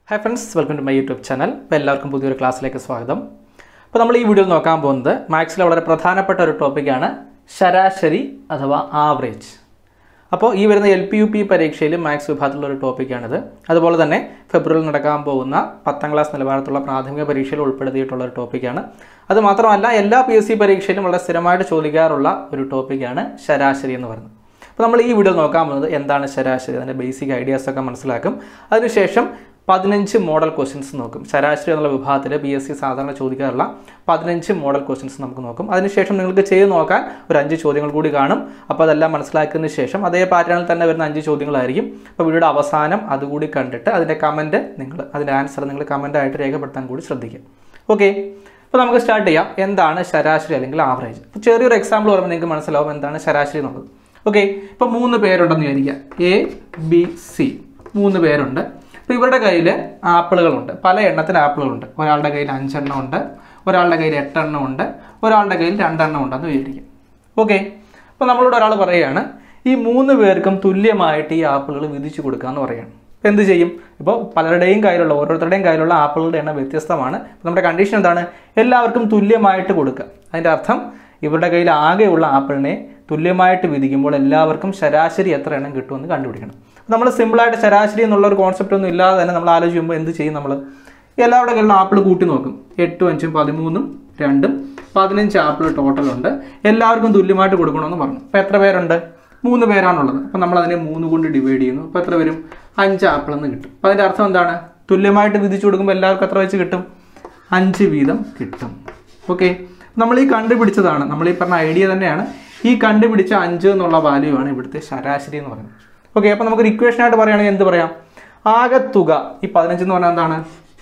hi friends welcome to my YouTube channel അപ്പോൾ എല്ലാവർക്കും പുതിയൊരു ക്ലാസ്സിലേക്ക് സ്വാഗതം അപ്പോൾ നമ്മൾ ഈ വീഡിയോയിൽ നോക്കാൻ പോകുന്നത് മാത്സിലെ വളരെ പ്രധാനപ്പെട്ട ഒരു ടോപ്പിക്കാണ് ശരാശരി അഥവാ ആവറേജ് അപ്പോൾ ഈ വരുന്ന എൽ പി യു പി പരീക്ഷയിൽ മാത്സ് വിഭാഗത്തിലുള്ള ഒരു ടോപ്പിക്കാണിത് അതുപോലെ തന്നെ ഫെബ്രുവരിയിൽ നടക്കാൻ പോകുന്ന പത്താം ക്ലാസ് നിലവാരത്തുള്ള പ്രാഥമിക പരീക്ഷയിൽ ഉൾപ്പെടുത്തിയിട്ടുള്ള ഒരു ടോപ്പിക്കാണ് അത് മാത്രമല്ല എല്ലാ പി എസ് സി പരീക്ഷയിലും വളരെ സ്ഥിരമായിട്ട് ചോദിക്കാറുള്ള ഒരു ടോപ്പിക്കാണ് ശരാശരി എന്ന് പറയുന്നത് അപ്പോൾ നമ്മൾ ഈ വീഡിയോ നോക്കാൻ പോകുന്നത് എന്താണ് ശരാശരി അതിൻ്റെ ബേസിക് ഐഡിയാസ് ഒക്കെ മനസ്സിലാക്കും അതിനുശേഷം പതിനഞ്ച് മോഡൽ ക്വസ്റ്റ്യൻസ് നോക്കും ശരാശരി എന്നുള്ള വിഭാഗത്തിൽ പി എസ് സി സാധാരണ ചോദിക്കാറുള്ള പതിനഞ്ച് മോഡൽ ക്വസ്റ്റ്യൻസ് നമുക്ക് നോക്കും അതിനുശേഷം നിങ്ങൾക്ക് ചെയ്ത് നോക്കാൻ ഒരു അഞ്ച് ചോദ്യങ്ങൾ കൂടി കാണും അപ്പോൾ അതെല്ലാം മനസ്സിലാക്കിയതിന് ശേഷം അതേ പാറ്റേണിൽ തന്നെ വരുന്ന അഞ്ച് ചോദ്യങ്ങളായിരിക്കും അപ്പോൾ വീഡിയോയുടെ അവസാനം അതുകൂടി കണ്ടിട്ട് അതിൻ്റെ കമൻറ്റ് നിങ്ങൾ അതിൻ്റെ ആൻസർ നിങ്ങൾ കമൻ്റായിട്ട് രേഖപ്പെടുത്താൻ കൂടി ശ്രദ്ധിക്കുക ഓക്കെ അപ്പോൾ നമുക്ക് സ്റ്റാർട്ട് ചെയ്യാം എന്താണ് ശരാശരി അല്ലെങ്കിൽ ആവറേജ് അപ്പോൾ ചെറിയൊരു എക്സാമ്പിൾ പറയുമ്പോൾ നിങ്ങൾക്ക് മനസ്സിലാവും എന്താണ് ശരാശരി എന്നുള്ളത് ഓക്കെ ഇപ്പോൾ മൂന്ന് പേരുണ്ടെന്ന് വിചാരിക്കുക എ ബി സി മൂന്ന് പേരുണ്ട് അപ്പോൾ ഇവരുടെ കയ്യിൽ ആപ്പിളുകളുണ്ട് പല എണ്ണത്തിന് ആപ്പിളുകളുണ്ട് ഒരാളുടെ കയ്യിൽ അഞ്ചെണ്ണം ഉണ്ട് ഒരാളുടെ കയ്യിൽ എട്ടെണ്ണം ഉണ്ട് ഒരാളുടെ കയ്യിൽ രണ്ടെണ്ണം ഉണ്ടെന്ന് വിചാരിക്കും ഓക്കെ അപ്പോൾ നമ്മളോട് ഒരാൾ പറയുകയാണ് ഈ മൂന്ന് പേർക്കും തുല്യമായിട്ട് ഈ ആപ്പിളുകൾ വിധിച്ചു കൊടുക്കുക എന്ന് പറയുകയാണ് അപ്പോൾ എന്ത് ചെയ്യും ഇപ്പോൾ പലരുടെയും കയ്യിലുള്ള ഓരോരുത്തരുടെയും കയ്യിലുള്ള ആപ്പിളുകളുടെ എണ്ണം വ്യത്യസ്തമാണ് അപ്പോൾ നമ്മുടെ കണ്ടീഷൻ എന്താണ് എല്ലാവർക്കും തുല്യമായിട്ട് കൊടുക്കുക അതിൻ്റെ അർത്ഥം ഇവരുടെ കയ്യിൽ ആകെയുള്ള ആപ്പിളിനെ തുല്യമായിട്ട് വിധിക്കുമ്പോൾ എല്ലാവർക്കും ശരാശരി എത്ര എണ്ണം കിട്ടുമെന്ന് കണ്ടുപിടിക്കണം നമ്മൾ സിമ്പിളായിട്ട് ശരാശരി എന്നുള്ള ഒരു കോൺസെപ്റ്റ് ഒന്നും ഇല്ലാതെ തന്നെ നമ്മൾ ആലോചിക്കുമ്പോൾ എന്ത് ചെയ്യും നമ്മൾ എല്ലാവരുടെ കയ്യിലുള്ള ആപ്പിൾ കൂട്ടി നോക്കും എട്ടും അഞ്ചും പതിമൂന്നും രണ്ടും പതിനഞ്ച് ആപ്പിൾ ടോട്ടൽ ഉണ്ട് എല്ലാവർക്കും തുല്യമായിട്ട് കൊടുക്കണമെന്ന് പറഞ്ഞു അപ്പോൾ എത്ര പേരുണ്ട് മൂന്ന് പേരാണുള്ളത് അപ്പോൾ നമ്മൾ അതിനെ മൂന്ന് കൊണ്ട് ഡിവൈഡ് ചെയ്യുന്നു അപ്പോൾ എത്ര വരും അഞ്ച് ആപ്പിൾ എന്ന് കിട്ടും അപ്പോൾ അതിൻ്റെ അർത്ഥം എന്താണ് തുല്യമായിട്ട് വിധിച്ചു കൊടുക്കുമ്പോൾ എല്ലാവർക്കും എത്ര വെച്ച് കിട്ടും അഞ്ച് വീതം കിട്ടും ഓക്കെ നമ്മൾ ഈ കണ്ടുപിടിച്ചതാണ് നമ്മൾ ഈ പറഞ്ഞ ഐഡിയ തന്നെയാണ് ഈ കണ്ടുപിടിച്ച അഞ്ച് എന്നുള്ള വാല്യൂ ആണ് ഇവിടുത്തെ ശരാശരി എന്ന് പറയുന്നത് ഓക്കെ അപ്പോൾ നമുക്കൊരു ഇക്വേഷൻ ആയിട്ട് പറയുകയാണെങ്കിൽ എന്ത് പറയാം ആകെത്തുക ഈ പതിനഞ്ച് എന്ന് പറഞ്ഞാൽ എന്താണ്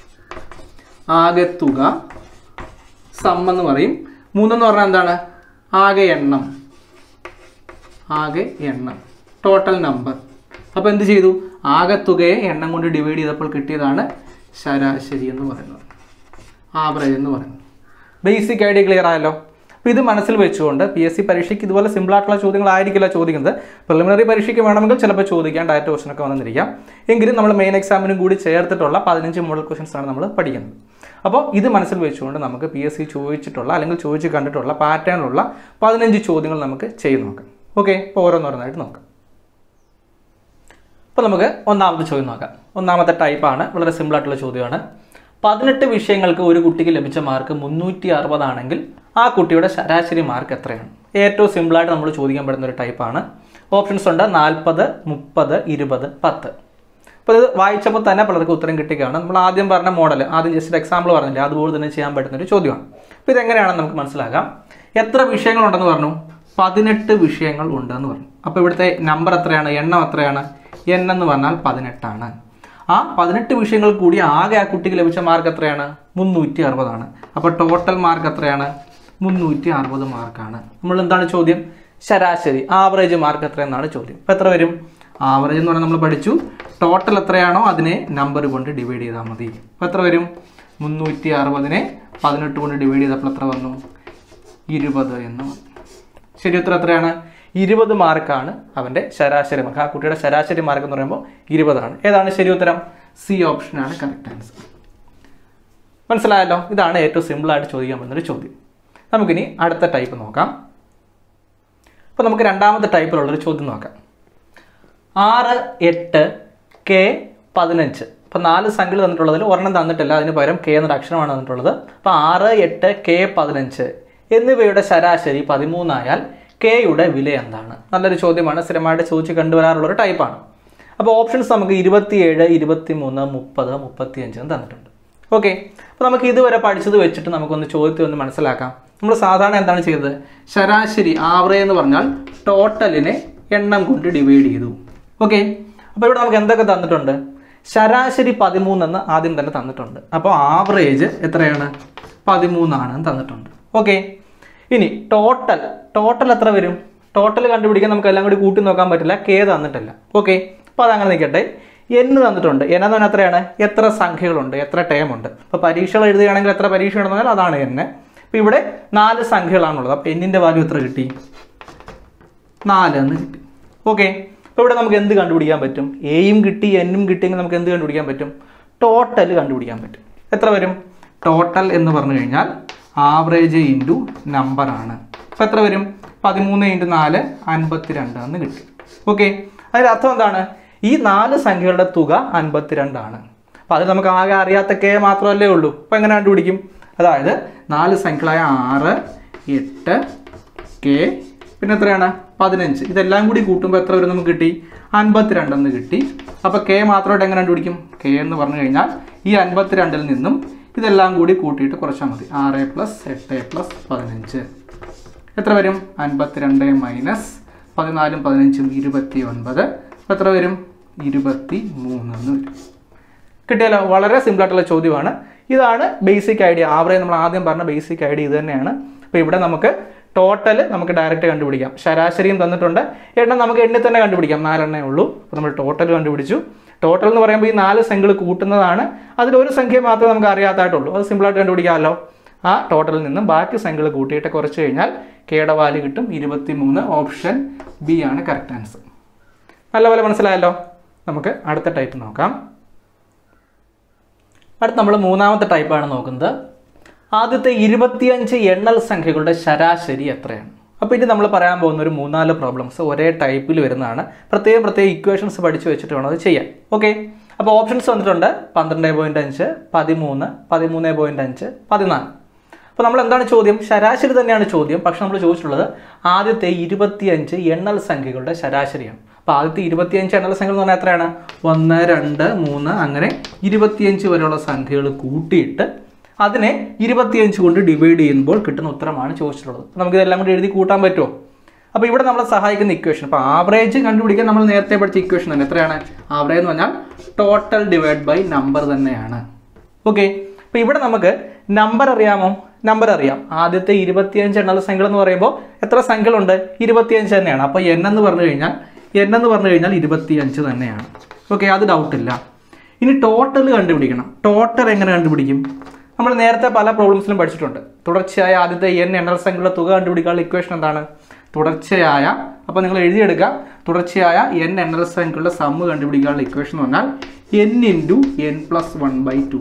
ആകെത്തുക സം എന്ന് പറയും മൂന്നെന്ന് പറഞ്ഞാൽ എന്താണ് ആകെ എണ്ണം ആകെ എണ്ണം ടോട്ടൽ നമ്പർ അപ്പോൾ എന്ത് ചെയ്തു ആകെത്തുകയെ എണ്ണം കൊണ്ട് ഡിവൈഡ് ചെയ്തപ്പോൾ കിട്ടിയതാണ് ശരാശരി എന്ന് പറയുന്നത് ആവറേജ് എന്ന് പറയുന്നത് ബേസിക് ഐഡിയ ക്ലിയർ ആയല്ലോ അപ്പോൾ ഇത് മനസ്സിൽ വെച്ചുകൊണ്ട് പി എസ് സി പരീക്ഷയ്ക്ക് ഇതുപോലെ സിമ്പിൾ ആയിട്ടുള്ള ചോദ്യങ്ങളായിരിക്കില്ല ചോദിക്കുന്നത് പ്രിലിമിനറി പരീക്ഷയ്ക്ക് വേണമെങ്കിൽ ചിലപ്പോൾ ചോദിക്കാൻ ഡയറക്റ്റ് ക്വസ്റ്റൻ ഒക്കെ വന്നിരിക്കാം എങ്കിലും നമ്മൾ മെയിൻ എക്സാമിനും കൂടി ചേർത്തിട്ടുള്ള പതിനഞ്ച് മോഡൽ ക്വസ്റ്റൻസ് ആണ് നമ്മൾ പഠിക്കുന്നത് അപ്പോൾ ഇത് മനസ്സിൽ വെച്ചുകൊണ്ട് നമുക്ക് പി എസ് സി ചോദിച്ചിട്ടുള്ള അല്ലെങ്കിൽ ചോദിച്ച് കണ്ടിട്ടുള്ള പാറ്റേണിലുള്ള പതിനഞ്ച് ചോദ്യങ്ങൾ നമുക്ക് ചെയ്ത് നോക്കാം ഓക്കെ ഇപ്പോൾ ഓരോന്നോരോന്നായിട്ട് നോക്കാം അപ്പോൾ നമുക്ക് ഒന്നാമത്തെ ചോദ്യം നോക്കാം ഒന്നാമത്തെ ടൈപ്പാണ് വളരെ സിമ്പിൾ ആയിട്ടുള്ള ചോദ്യമാണ് പതിനെട്ട് വിഷയങ്ങൾക്ക് ഒരു കുട്ടിക്ക് ലഭിച്ച മാർക്ക് മുന്നൂറ്റി അറുപതാണെങ്കിൽ ആ കുട്ടിയുടെ ശരാശരി മാർക്ക് എത്രയാണ് ഏറ്റവും സിമ്പിളായിട്ട് നമ്മൾ ചോദിക്കാൻ പറ്റുന്ന ഒരു ടൈപ്പാണ് ഓപ്ഷൻസ് ഉണ്ട് നാൽപ്പത് മുപ്പത് ഇരുപത് പത്ത് അപ്പോൾ ഇത് വായിച്ചപ്പോൾ തന്നെ പലർക്കും ഉത്തരം കിട്ടുകയാണ് നമ്മൾ ആദ്യം പറഞ്ഞ മോഡൽ ആദ്യം ജസ്റ്റ് എക്സാമ്പിൾ പറഞ്ഞില്ലേ അതുപോലെ തന്നെ ചെയ്യാൻ പറ്റുന്ന ഒരു ചോദ്യമാണ് അപ്പോൾ ഇതെങ്ങനെയാണെന്ന് നമുക്ക് മനസ്സിലാക്കാം എത്ര വിഷയങ്ങളുണ്ടെന്ന് പറഞ്ഞു പതിനെട്ട് വിഷയങ്ങൾ ഉണ്ടെന്ന് പറഞ്ഞു അപ്പോൾ ഇവിടുത്തെ നമ്പർ എത്രയാണ് എണ്ണം എത്രയാണ് എൻ എന്ന് പറഞ്ഞാൽ പതിനെട്ടാണ് ആ പതിനെട്ട് വിഷയങ്ങൾ കൂടി ആകെ ആ കുട്ടിക്ക് ലഭിച്ച മാർക്ക് എത്രയാണ് മുന്നൂറ്റി അറുപതാണ് അപ്പോൾ ടോട്ടൽ മാർക്ക് എത്രയാണ് മുന്നൂറ്റി അറുപത് മാർക്കാണ് നമ്മൾ എന്താണ് ചോദ്യം ശരാശരി ആവറേജ് മാർക്ക് എത്രയെന്നാണ് ചോദ്യം അപ്പോൾ എത്ര വരും ആവറേജ് എന്ന് പറഞ്ഞാൽ നമ്മൾ പഠിച്ചു ടോട്ടൽ എത്രയാണോ അതിനെ നമ്പർ കൊണ്ട് ഡിവൈഡ് ചെയ്താൽ മതി അപ്പോൾ എത്ര വരും മുന്നൂറ്റി അറുപതിനെ പതിനെട്ട് കൊണ്ട് ഡിവൈഡ് ചെയ്തപ്പോൾ എത്ര വന്നു ഇരുപത് എന്ന് വന്നു ശരി ഉത്തരം എത്രയാണ് ഇരുപത് മാർക്കാണ് അവൻ്റെ ശരാശരി മാർക്ക് ആ കുട്ടിയുടെ ശരാശരി മാർക്ക് എന്ന് പറയുമ്പോൾ ഇരുപതാണ് ഏതാണ് ശരി ഉത്തരം സി ഓപ്ഷനാണ് കറക്റ്റ് ആൻസർ മനസ്സിലായല്ലോ ഇതാണ് ഏറ്റവും സിമ്പിളായിട്ട് ചോദിക്കാൻ പറ്റുന്നൊരു ചോദ്യം നമുക്കിനി അടുത്ത ടൈപ്പ് നോക്കാം അപ്പോൾ നമുക്ക് രണ്ടാമത്തെ ടൈപ്പിലുള്ളൊരു ചോദ്യം നോക്കാം ആറ് എട്ട് കെ പതിനഞ്ച് അപ്പോൾ നാല് സംഖ്യകൾ തന്നിട്ടുള്ളതിൽ ഒരെണ്ണം തന്നിട്ടില്ല അതിന് പകരം കെ എന്നൊരു അക്ഷരമാണ് തന്നിട്ടുള്ളത് അപ്പോൾ ആറ് എട്ട് കെ പതിനഞ്ച് എന്നിവയുടെ ശരാശരി പതിമൂന്നായാൽ കെയുടെ വില എന്താണ് നല്ലൊരു ചോദ്യമാണ് സ്ഥിരമായിട്ട് ചോദിച്ച് കണ്ടുവരാറുള്ള ഒരു ടൈപ്പാണ് അപ്പോൾ ഓപ്ഷൻസ് നമുക്ക് ഇരുപത്തിയേഴ് ഇരുപത്തി മൂന്ന് മുപ്പത് മുപ്പത്തിയഞ്ച് തന്നിട്ടുണ്ട് ഓക്കെ അപ്പോൾ നമുക്ക് ഇതുവരെ പഠിച്ചത് വെച്ചിട്ട് നമുക്കൊന്ന് ചോദ്യത്തെ ഒന്ന് മനസ്സിലാക്കാം നമ്മൾ സാധാരണ എന്താണ് ചെയ്തത് ശരാശരി ആവറേജ് എന്ന് പറഞ്ഞാൽ ടോട്ടലിനെ എണ്ണം കൊണ്ട് ഡിവൈഡ് ചെയ്തു ഓക്കെ അപ്പോൾ ഇവിടെ നമുക്ക് എന്തൊക്കെ തന്നിട്ടുണ്ട് ശരാശരി പതിമൂന്നെന്ന് ആദ്യം തന്നെ തന്നിട്ടുണ്ട് അപ്പോൾ ആവറേജ് എത്രയാണ് പതിമൂന്നാണ് തന്നിട്ടുണ്ട് ഓക്കെ ഇനി ടോട്ടൽ ടോട്ടൽ എത്ര വരും ടോട്ടൽ കണ്ടുപിടിക്കാൻ നമുക്ക് എല്ലാം കൂടി കൂട്ടി നോക്കാൻ പറ്റില്ല കെ തന്നിട്ടില്ല ഓക്കെ അപ്പോൾ അതങ്ങനെ നിൽക്കട്ടെ എന്ന് തന്നിട്ടുണ്ട് എൻ എന്ന് പറഞ്ഞാൽ എത്രയാണ് എത്ര സംഖ്യകളുണ്ട് എത്ര ടേം ഉണ്ട് അപ്പോൾ പരീക്ഷകൾ എഴുതുകയാണെങ്കിൽ എത്ര പരീക്ഷ ഉണ്ടെന്നാൽ അതാണ് എന്നെ അപ്പോൾ ഇവിടെ നാല് സംഖ്യകളാണുള്ളത് അപ്പോൾ എന്നിൻ്റെ വാല്യൂ എത്ര കിട്ടി നാല് എന്ന് കിട്ടി ഓക്കെ അപ്പോൾ ഇവിടെ നമുക്ക് എന്ത് കണ്ടുപിടിക്കാൻ പറ്റും എയും കിട്ടി എന്നും കിട്ടിയെങ്കിൽ നമുക്ക് എന്ത് കണ്ടുപിടിക്കാൻ പറ്റും ടോട്ടൽ കണ്ടുപിടിക്കാൻ പറ്റും എത്ര വരും ടോട്ടൽ എന്ന് പറഞ്ഞു കഴിഞ്ഞാൽ ആവറേജ് ഇൻറ്റു നമ്പറാണ് അപ്പോൾ എത്ര വരും പതിമൂന്ന് ഇൻറ്റു നാല് അൻപത്തിരണ്ട് എന്ന് കിട്ടി ഓക്കെ അതിൻ്റെ അർത്ഥം എന്താണ് ഈ നാല് സംഖ്യകളുടെ തുക അൻപത്തിരണ്ടാണ് അപ്പോൾ അത് നമുക്ക് ആകെ അറിയാത്ത കെ മാത്രമല്ലേ ഉള്ളൂ അപ്പോൾ എങ്ങനെ കണ്ടുപിടിക്കും അതായത് നാല് സംഖ്യകളായ ആറ് എട്ട് കെ പിന്നെ എത്രയാണ് പതിനഞ്ച് ഇതെല്ലാം കൂടി കൂട്ടുമ്പോൾ എത്ര വരും നമുക്ക് കിട്ടി അൻപത്തിരണ്ടെന്ന് കിട്ടി അപ്പോൾ കെ മാത്രമായിട്ട് എങ്ങനെ കണ്ടുപിടിക്കും കെ എന്ന് പറഞ്ഞു കഴിഞ്ഞാൽ ഈ അൻപത്തിരണ്ടിൽ നിന്നും ഇതെല്ലാം കൂടി കൂട്ടിയിട്ട് കുറച്ചാൽ മതി ആറ് പ്ലസ് എട്ട് പ്ലസ് പതിനഞ്ച് എത്ര വരും അൻപത്തിരണ്ട് മൈനസ് പതിനാലും പതിനഞ്ചും ഇരുപത്തി ഒൻപത് അപ്പോൾ എത്ര വരും ഇരുപത്തി മൂന്ന് എന്ന് വരും കിട്ടിയല്ലോ വളരെ സിമ്പിൾ ആയിട്ടുള്ള ചോദ്യമാണ് ഇതാണ് ബേസിക് ഐഡിയ ആവറേജ് നമ്മൾ ആദ്യം പറഞ്ഞ ബേസിക് ഐഡിയ ഇത് തന്നെയാണ് അപ്പോൾ ഇവിടെ നമുക്ക് ടോട്ടൽ നമുക്ക് ഡയറക്റ്റ് കണ്ടുപിടിക്കാം ശരാശരിയും തന്നിട്ടുണ്ട് എണ്ണം നമുക്ക് എണ്ണി തന്നെ കണ്ടുപിടിക്കാം നാലെണ്ണേ ഉള്ളൂ അപ്പോൾ നമ്മൾ ടോട്ടൽ കണ്ടുപിടിച്ചു ടോട്ടൽ എന്ന് പറയുമ്പോൾ ഈ നാല് സംഖ്യകൾ കൂട്ടുന്നതാണ് അതിൽ ഒരു സംഖ്യ മാത്രമേ നമുക്ക് അറിയാത്തായിട്ടുള്ളൂ അത് സിമ്പിളായിട്ട് കണ്ടുപിടിക്കാമല്ലോ ആ ടോട്ടലിൽ നിന്നും ബാക്കി സംഖ്യകൾ കൂട്ടിയിട്ട് കുറച്ച് കഴിഞ്ഞാൽ കെയുടെ വാല്യൂ കിട്ടും ഇരുപത്തി മൂന്ന് ഓപ്ഷൻ ബി ആണ് കറക്റ്റ് ആൻസർ നല്ലപോലെ മനസ്സിലായല്ലോ നമുക്ക് അടുത്ത ടൈപ്പ് നോക്കാം അടുത്ത നമ്മൾ മൂന്നാമത്തെ ടൈപ്പാണ് നോക്കുന്നത് ആദ്യത്തെ ഇരുപത്തിയഞ്ച് എണ്ണൽ സംഖ്യകളുടെ ശരാശരി എത്രയാണ് അപ്പോൾ ഇനി നമ്മൾ പറയാൻ പോകുന്ന ഒരു മൂന്നാല് പ്രോബ്ലംസ് ഒരേ ടൈപ്പിൽ വരുന്നതാണ് പ്രത്യേകം പ്രത്യേക ഇക്വേഷൻസ് പഠിച്ചു വെച്ചിട്ട് വേണം അത് ചെയ്യാൻ ഓക്കെ അപ്പോൾ ഓപ്ഷൻസ് വന്നിട്ടുണ്ട് പന്ത്രണ്ട് പോയിന്റ് അഞ്ച് പതിമൂന്ന് പതിമൂന്ന് പോയിന്റ് അഞ്ച് പതിനാല് അപ്പോൾ നമ്മൾ എന്താണ് ചോദ്യം ശരാശരി തന്നെയാണ് ചോദ്യം പക്ഷെ നമ്മൾ ചോദിച്ചിട്ടുള്ളത് ആദ്യത്തെ ഇരുപത്തിയഞ്ച് എണ്ണൽ സംഖ്യകളുടെ ശരാശരിയാണ് അപ്പോൾ ആദ്യത്തെ ഇരുപത്തിയഞ്ച് എണ്ണൽ സംഖ്യകൾ എന്ന് പറഞ്ഞാൽ എത്രയാണ് ഒന്ന് രണ്ട് മൂന്ന് അങ്ങനെ ഇരുപത്തിയഞ്ച് വരെയുള്ള സംഖ്യകൾ കൂട്ടിയിട്ട് അതിനെ ഇരുപത്തിയഞ്ച് കൊണ്ട് ഡിവൈഡ് ചെയ്യുമ്പോൾ കിട്ടുന്ന ഉത്തരമാണ് ചോദിച്ചിട്ടുള്ളത് അപ്പോൾ നമുക്കിതെല്ലാം കൂടി എഴുതി കൂട്ടാൻ പറ്റുമോ അപ്പോൾ ഇവിടെ നമ്മളെ സഹായിക്കുന്ന ഇക്വേഷൻ അപ്പോൾ ആവറേജ് കണ്ടുപിടിക്കാൻ നമ്മൾ നേരത്തെ പഠിച്ച ഇക്വേഷൻ തന്നെ എത്രയാണ് ആവറേജ് എന്ന് പറഞ്ഞാൽ ടോട്ടൽ ഡിവൈഡ് ബൈ നമ്പർ തന്നെയാണ് ഓക്കെ അപ്പോൾ ഇവിടെ നമുക്ക് നമ്പർ അറിയാമോ നമ്പർ അറിയാം ആദ്യത്തെ ഇരുപത്തിയഞ്ച് എണ്ണൽ സംഖ്യകൾ എന്ന് പറയുമ്പോൾ എത്ര സംഖ്യകളുണ്ട് ഇരുപത്തിയഞ്ച് തന്നെയാണ് അപ്പോൾ എൻ എന്ന് പറഞ്ഞു കഴിഞ്ഞാൽ എൻ എന്ന് പറഞ്ഞു കഴിഞ്ഞാൽ ഇരുപത്തിയഞ്ച് തന്നെയാണ് ഓക്കെ അത് ഡൗട്ടില്ല ഇനി ടോട്ടൽ കണ്ടുപിടിക്കണം ടോട്ടൽ എങ്ങനെ കണ്ടുപിടിക്കും നമ്മൾ നേരത്തെ പല പ്രോബ്ലംസിലും പഠിച്ചിട്ടുണ്ട് തുടർച്ചയായ ആദ്യത്തെ എൻ എണ്ണൽ സംഖ്യകളുടെ തുക കണ്ടുപിടിക്കാനുള്ള ഇക്വേഷൻ എന്താണ് തുടർച്ചയായ അപ്പോൾ നിങ്ങൾ എഴുതിയെടുക്കുക തുടർച്ചയായ എൻ എണ്ണൽ സംഖ്യകളുടെ സമ്മ് കണ്ടുപിടിക്കാനുള്ള ഇക്വേഷൻ എന്ന് പറഞ്ഞാൽ n into n plus one by two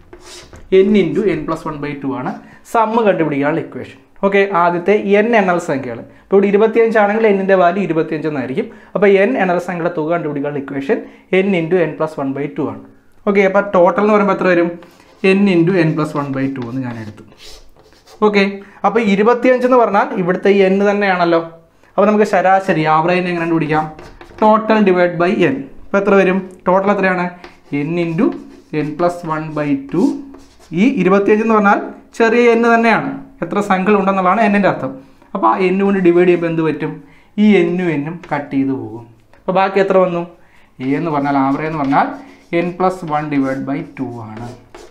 n into n plus one by two ആണ് സമ്മ് കണ്ടുപിടിക്കാനുള്ള ഇക്വേഷൻ ഓക്കെ ആദ്യത്തെ എൻ എണ്ണൽ സംഖ്യകൾ ഇപ്പോൾ ഇവിടെ ഇരുപത്തിയഞ്ച് ആണെങ്കിൽ എന്നിൻ്റെ വാല്യൂ ഇരുപത്തിയഞ്ച് എന്നായിരിക്കും അപ്പോൾ എൻ എണ്ണൽ സംഖ്യയുടെ തുക കണ്ടുപിടിക്കാനുള്ള equation n into n plus one by two ആണ് ഓക്കെ അപ്പോൾ ടോട്ടൽ എന്ന് പറയുമ്പോൾ എത്ര വരും n into n plus one by two എന്ന് ഞാൻ എടുത്തു ഓക്കെ അപ്പോൾ ഇരുപത്തിയഞ്ച് എന്ന് പറഞ്ഞാൽ ഇവിടുത്തെ ഈ എൻ തന്നെയാണല്ലോ അപ്പോൾ നമുക്ക് ശരാശരി ആവറേജിനെ എങ്ങനെ കണ്ടുപിടിക്കാം ടോട്ടൽ ഡിവൈഡ് ബൈ എൻ അപ്പോൾ എത്ര വരും ടോട്ടൽ എത്രയാണ് n into n plus one by two ഈ ഇരുപത്തിയഞ്ച് എന്ന് പറഞ്ഞാൽ ചെറിയ എൻ തന്നെയാണ് എത്ര സംഖ്യകൾ ഉണ്ടെന്നുള്ളതാണ് എന്നിൻ്റെ അർത്ഥം അപ്പോൾ ആ എന്നു കൊണ്ട് ഡിവൈഡ് ചെയ്യുമ്പോൾ എന്ത് പറ്റും ഈ എന്നും എന്നും കട്ട് ചെയ്ത് പോകും അപ്പോൾ ബാക്കി എത്ര വന്നു എ എന്ന് പറഞ്ഞാൽ ആവറേജ് എന്ന് പറഞ്ഞാൽ n plus one divide by two ആണ്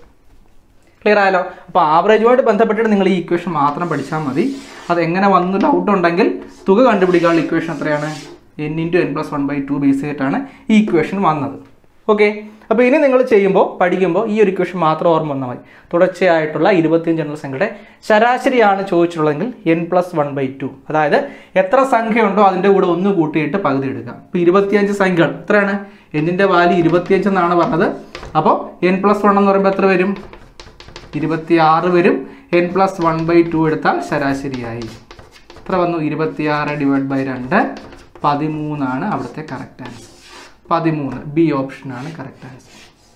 ക്ലിയർ ആയല്ലോ അപ്പോൾ ആവറേജുമായിട്ട് ബന്ധപ്പെട്ടിട്ട് നിങ്ങൾ ഈ ഇക്വേഷൻ മാത്രം പഠിച്ചാൽ മതി അത് എങ്ങനെ വന്നു ഡൗട്ട് ഉണ്ടെങ്കിൽ തുക കണ്ടുപിടിക്കാനുള്ള ഇക്വേഷൻ എത്രയാണ് n into n plus one by two base ചെയ്തിട്ടാണ് ഈ ഇക്വേഷൻ വന്നത് ഓക്കെ അപ്പോൾ ഇനി നിങ്ങൾ ചെയ്യുമ്പോൾ പഠിക്കുമ്പോൾ ഈ ഒരു ഇക്വേഷൻ മാത്രം ഓർമ്മ വന്നാൽ മതി തുടർച്ചയായിട്ടുള്ള ഇരുപത്തിയഞ്ച് എണ്ണ സംഖ്യയുടെ ശരാശരിയാണ് ചോദിച്ചിട്ടുള്ളതെങ്കിൽ n plus one by two അതായത് എത്ര സംഖ്യ ഉണ്ടോ അതിൻ്റെ കൂടെ ഒന്ന് കൂട്ടിയിട്ട് പകുതി എടുക്കാം ഇപ്പോൾ ഇരുപത്തിയഞ്ച് സംഖ്യകൾ എത്രയാണ് എന്നിൻ്റെ വാല്യൂ ഇരുപത്തിയഞ്ച് എന്നാണ് പറഞ്ഞത് അപ്പോൾ എൻ പ്ലസ് വൺ എന്ന് പറയുമ്പോൾ എത്ര വരും ഇരുപത്തിയാറ് വരും n plus one by two എടുത്താൽ ശരാശരിയായി എത്ര വന്നു ഇരുപത്തിയാറ് ഡിവൈഡ് ബൈ രണ്ട് പതിമൂന്നാണ് അവിടുത്തെ കറക്റ്റ് ആൻസർ പതിമൂന്ന് ബി ഓപ്ഷനാണ് കറക്റ്റ് ആൻസർ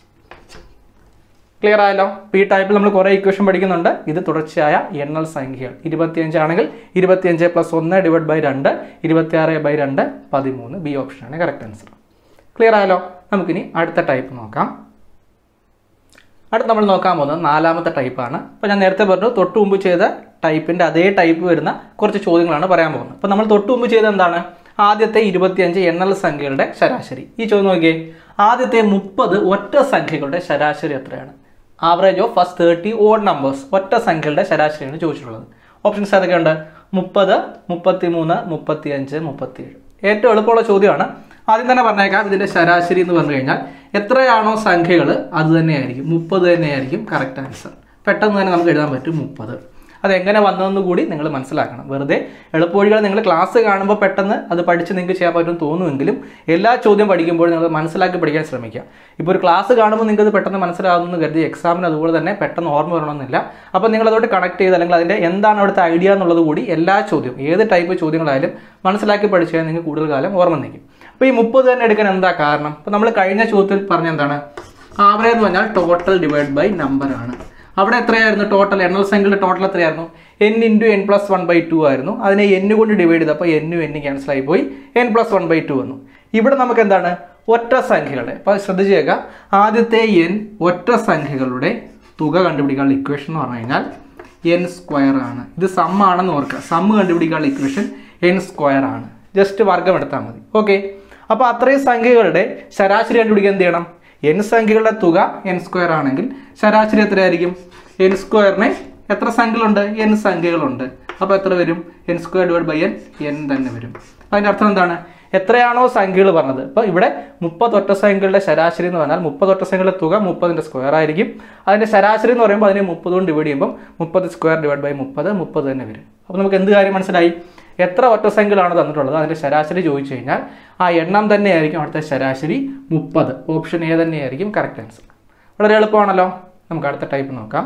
ക്ലിയർ ആയല്ലോ ഈ ടൈപ്പിൽ നമ്മൾ കുറേ ഇക്വേഷൻ പഠിക്കുന്നുണ്ട് ഇത് തുടർച്ചയായ എണ്ണൽ സംഖ്യകൾ ഇരുപത്തിയഞ്ച് ആണെങ്കിൽ ഇരുപത്തിയഞ്ച് പ്ലസ് ഒന്ന് ഡിവൈഡ് ബൈ രണ്ട് ഇരുപത്തിയാറ് ബൈ രണ്ട് പതിമൂന്ന് ബി ഓപ്ഷനാണ് കറക്റ്റ് ആൻസർ ക്ലിയർ ആയല്ലോ നമുക്കിനി അടുത്ത ടൈപ്പ് നോക്കാം അടുത്ത് നമ്മൾ നോക്കാൻ പോകുന്നത് നാലാമത്തെ ടൈപ്പാണ് അപ്പോൾ ഞാൻ നേരത്തെ പറഞ്ഞു തൊട്ട് മുമ്പ് ചെയ്ത ടൈപ്പിൻ്റെ അതേ ടൈപ്പ് വരുന്ന കുറച്ച് ചോദ്യങ്ങളാണ് പറയാൻ പോകുന്നത് അപ്പോൾ നമ്മൾ തൊട്ട് മുമ്പ് ചെയ്ത എന്താണ് ആദ്യത്തെ ഇരുപത്തിയഞ്ച് എണ്ണൽ സംഖ്യകളുടെ ശരാശരി ഈ ചോദ്യം നോക്കിയേ ആദ്യത്തെ മുപ്പത് ഒറ്റ സംഖ്യകളുടെ ശരാശരി എത്രയാണ് average of first thirty odd numbers ഒറ്റ സംഖ്യകളുടെ ശരാശരിയാണ് ചോദിച്ചിട്ടുള്ളത് ഓപ്ഷൻസ് ഏതൊക്കെയുണ്ട് മുപ്പത് മുപ്പത്തി മൂന്ന് മുപ്പത്തിയഞ്ച് മുപ്പത്തിയേഴ് ഏറ്റവും എളുപ്പമുള്ള ചോദ്യമാണ് ആദ്യം തന്നെ പറഞ്ഞേക്കാം ഇതിന്റെ ശരാശരി എന്ന് പറഞ്ഞു കഴിഞ്ഞാൽ എത്രയാണോ സംഖ്യകൾ അത് തന്നെയായിരിക്കും മുപ്പത് തന്നെയായിരിക്കും കറക്റ്റ് ആൻസർ പെട്ടെന്ന് തന്നെ നമുക്ക് എഴുതാൻ പറ്റും മുപ്പത് അത് എങ്ങനെ വന്നതെന്ന് കൂടി നിങ്ങൾ മനസ്സിലാക്കണം വെറുതെ എളുപ്പവഴികൾ നിങ്ങൾ ക്ലാസ് കാണുമ്പോൾ പെട്ടെന്ന് അത് പഠിച്ച് നിങ്ങൾക്ക് ചെയ്യാൻ പറ്റും തോന്നുമെങ്കിലും എല്ലാ ചോദ്യം പഠിക്കുമ്പോഴും നിങ്ങൾ മനസ്സിലാക്കി പഠിക്കാൻ ശ്രമിക്കുക ഇപ്പോൾ ഒരു ക്ലാസ് കാണുമ്പോൾ നിങ്ങൾക്ക് അത് പെട്ടെന്ന് മനസ്സിലാകുമെന്ന് കരുതി എക്സാമിന് അതുപോലെ തന്നെ പെട്ടെന്ന് ഓർമ്മ വരണമെന്നില്ല അപ്പോൾ നിങ്ങൾ അതോട്ട് കണക്ട് ചെയ്ത് അല്ലെങ്കിൽ അതിൻ്റെ എന്താണ് അവിടുത്തെ ഐഡിയ എന്നുള്ളത് കൂടി എല്ലാ ചോദ്യവും ഏത് ടൈപ്പ് ചോദ്യങ്ങളായാലും മനസ്സിലാക്കി പഠിച്ചാൽ നിങ്ങൾക്ക് കൂടുതൽ കാലം ഓർമ്മ നിൽക്കും അപ്പോൾ ഈ മുപ്പത് തന്നെ എടുക്കാൻ എന്താ കാരണം അപ്പോൾ നമ്മൾ കഴിഞ്ഞ ചോദ്യത്തിൽ പറഞ്ഞ എന്താണ് ആവറേജ് എന്ന് പറഞ്ഞാൽ ടോട്ടൽ ഡിവൈഡ് ബൈ നമ്പർ ആണ് അവിടെ എത്രയായിരുന്നു ടോട്ടൽ എണ്ണൽ സംഖ്യയുടെ ടോട്ടൽ എത്രയായിരുന്നു n into n plus one by two ആയിരുന്നു അതിനെ എൻ കൊണ്ട് ഡിവൈഡ് ചെയ്തപ്പോൾ എന്നും എന്നും ക്യാൻസൽ ആയി പോയി n plus one by two വന്നു ഇവിടെ നമുക്ക് എന്താണ് ഒറ്റ സംഖ്യകളുടെ അപ്പോൾ ശ്രദ്ധിച്ചേക്കുക ആദ്യത്തെ എൻ ഒറ്റ സംഖ്യകളുടെ തുക കണ്ടുപിടിക്കാനുള്ള ഇക്വേഷൻ എന്ന് പറഞ്ഞു കഴിഞ്ഞാൽ എൻ സ്ക്വയർ ആണ് ഇത് സം ആണെന്ന് ഓർക്കുക സം കണ്ടുപിടിക്കാനുള്ള ഇക്വേഷൻ എൻ സ്ക്വയർ ആണ് ജസ്റ്റ് വർഗം എടുത്താൽ മതി ഓക്കെ അപ്പോൾ അത്രയും സംഖ്യകളുടെ ശരാശരി കണ്ടുപിടിക്കാൻ എന്ത് ചെയ്യണം എൻ സംഖ്യകളുടെ തുക എൻ സ്ക്വയർ ആണെങ്കിൽ ശരാശരി എത്രയായിരിക്കും എൻ സ്ക്വയറിന് എത്ര സംഖ്യകളുണ്ട് എൻ സംഖ്യകളുണ്ട് അപ്പോൾ എത്ര വരും n square divide by n n തന്നെ വരും അപ്പോൾ അതിൻ്റെ അർത്ഥം എന്താണ് എത്രയാണോ സംഖ്യകൾ പറഞ്ഞത് അപ്പോൾ ഇവിടെ മുപ്പത്തൊറ്റ സംഖ്യകളുടെ ശരാശരി എന്ന് പറഞ്ഞാൽ മുപ്പത്തൊറ്റ സംഖ്യകളുടെ തുക മുപ്പതിൻ്റെ സ്ക്വയർ ആയിരിക്കും അതിൻ്റെ ശരാശരി എന്ന് പറയുമ്പോൾ അതിനെ മുപ്പത് കൊണ്ട് ഡിവൈഡ് ചെയ്യുമ്പോൾ മുപ്പത് സ്ക്വയർ ഡിവൈഡ് ബൈ മുപ്പത് മുപ്പത് തന്നെ വരും അപ്പോൾ നമുക്ക് എന്ത് കാര്യം മനസ്സിലായി എത്ര ഒറ്റ സംഖ്യകളാണ് തന്നിട്ടുള്ളത് അതിൻ്റെ ശരാശരി ചോദിച്ചു കഴിഞ്ഞാൽ ആ എണ്ണം തന്നെയായിരിക്കും അവിടുത്തെ ശരാശരി മുപ്പത് ഓപ്ഷൻ എ തന്നെയായിരിക്കും കറക്റ്റ് ആൻസർ വളരെ എളുപ്പമാണല്ലോ നമുക്ക് അടുത്ത ടൈപ്പ് നോക്കാം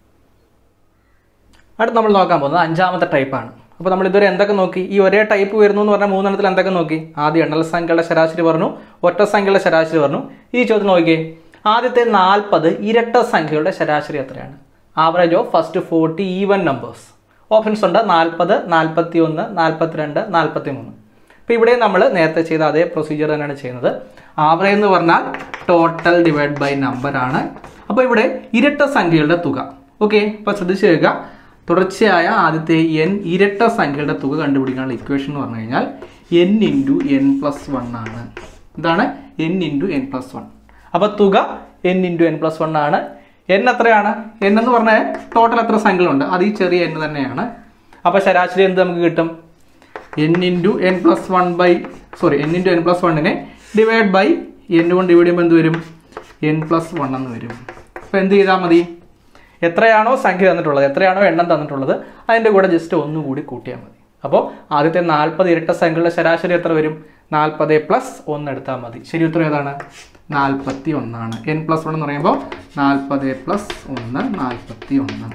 അടുത്ത് നമ്മൾ നോക്കാൻ പോകുന്നത് അഞ്ചാമത്തെ ടൈപ്പാണ് അപ്പോൾ നമ്മൾ ഇതുവരെ എന്തൊക്കെ നോക്കി ഈ ഒരേ ടൈപ്പ് വരുന്നു എന്ന് പറഞ്ഞാൽ മൂന്നെണ്ണത്തിൽ എന്തൊക്കെ നോക്കി ആദ്യം എണ്ണൽ സംഖ്യകളുടെ ശരാശരി പറഞ്ഞു ഒറ്റ സംഖ്യകളുടെ ശരാശരി പറഞ്ഞു ഈ ചോദ്യം നോക്കിയേ ആദ്യത്തെ നാൽപ്പത് ഇരട്ട സംഖ്യകളുടെ ശരാശരി എത്രയാണ് average of first forty even numbers options ഉണ്ട് നാൽപ്പത് നാൽപ്പത്തി ഒന്ന് നാൽപ്പത്തിരണ്ട് നാൽപ്പത്തി മൂന്ന് അപ്പോൾ ഇവിടെ നമ്മൾ നേരത്തെ ചെയ്ത അതേ പ്രൊസീജിയർ തന്നെയാണ് ചെയ്യുന്നത് ആവറേജ് എന്ന് പറഞ്ഞാൽ ടോട്ടൽ ഡിവൈഡ് ബൈ നമ്പർ ആണ് അപ്പോൾ ഇവിടെ ഇരട്ട സംഖ്യകളുടെ തുക ഓക്കെ അപ്പോൾ ശ്രദ്ധിച്ചു കേൾക്കുക തുടർച്ചയായ ആദ്യത്തെ എൻ ഇരട്ട സംഖ്യകളുടെ തുക കണ്ടുപിടിക്കാനുള്ള ഇക്വേഷൻ എന്ന് പറഞ്ഞു കഴിഞ്ഞാൽ n into n plus one ആണ് ഇതാണ് n into n plus one അപ്പോൾ തുക n into n plus one ആണ് എൻ എത്രയാണ് എൻ എന്ന് പറഞ്ഞാൽ ടോട്ടൽ എത്ര സംഖ്യകളുണ്ട് അത് ഈ ചെറിയ എൻ തന്നെയാണ് അപ്പോൾ ശരാശരി എന്ത് നമുക്ക് കിട്ടും n into n plus one by sorry n into n plus വണ്ണിനെ ഡിവൈഡ് ബൈ എൻ കൊണ്ട് ഡിവൈഡ് ചെയ്യുമ്പോൾ എന്ത് വരും എൻ പ്ലസ് വൺ എന്ന് വരും അപ്പോൾ എന്ത് ചെയ്താൽ മതി എത്രയാണോ സംഖ്യ തന്നിട്ടുള്ളത് എത്രയാണോ എണ്ണം തന്നിട്ടുള്ളത് അതിൻ്റെ കൂടെ ജസ്റ്റ് ഒന്നുകൂടി കൂട്ടിയാൽ മതി അപ്പോൾ ആദ്യത്തെ നാൽപ്പത് ഇരട്ട സംഖ്യകളുടെ ശരാശരി എത്ര വരും നാൽപ്പത് പ്ലസ് ഒന്ന് എടുത്താൽ മതി ശരി ഉത്തരം ഏതാണ് നാൽപ്പത്തി ഒന്നാണ് എൻ പ്ലസ് വൺ എന്ന് പറയുമ്പോൾ നാൽപ്പത് പ്ലസ് ഒന്ന് നാൽപ്പത്തി ഒന്ന്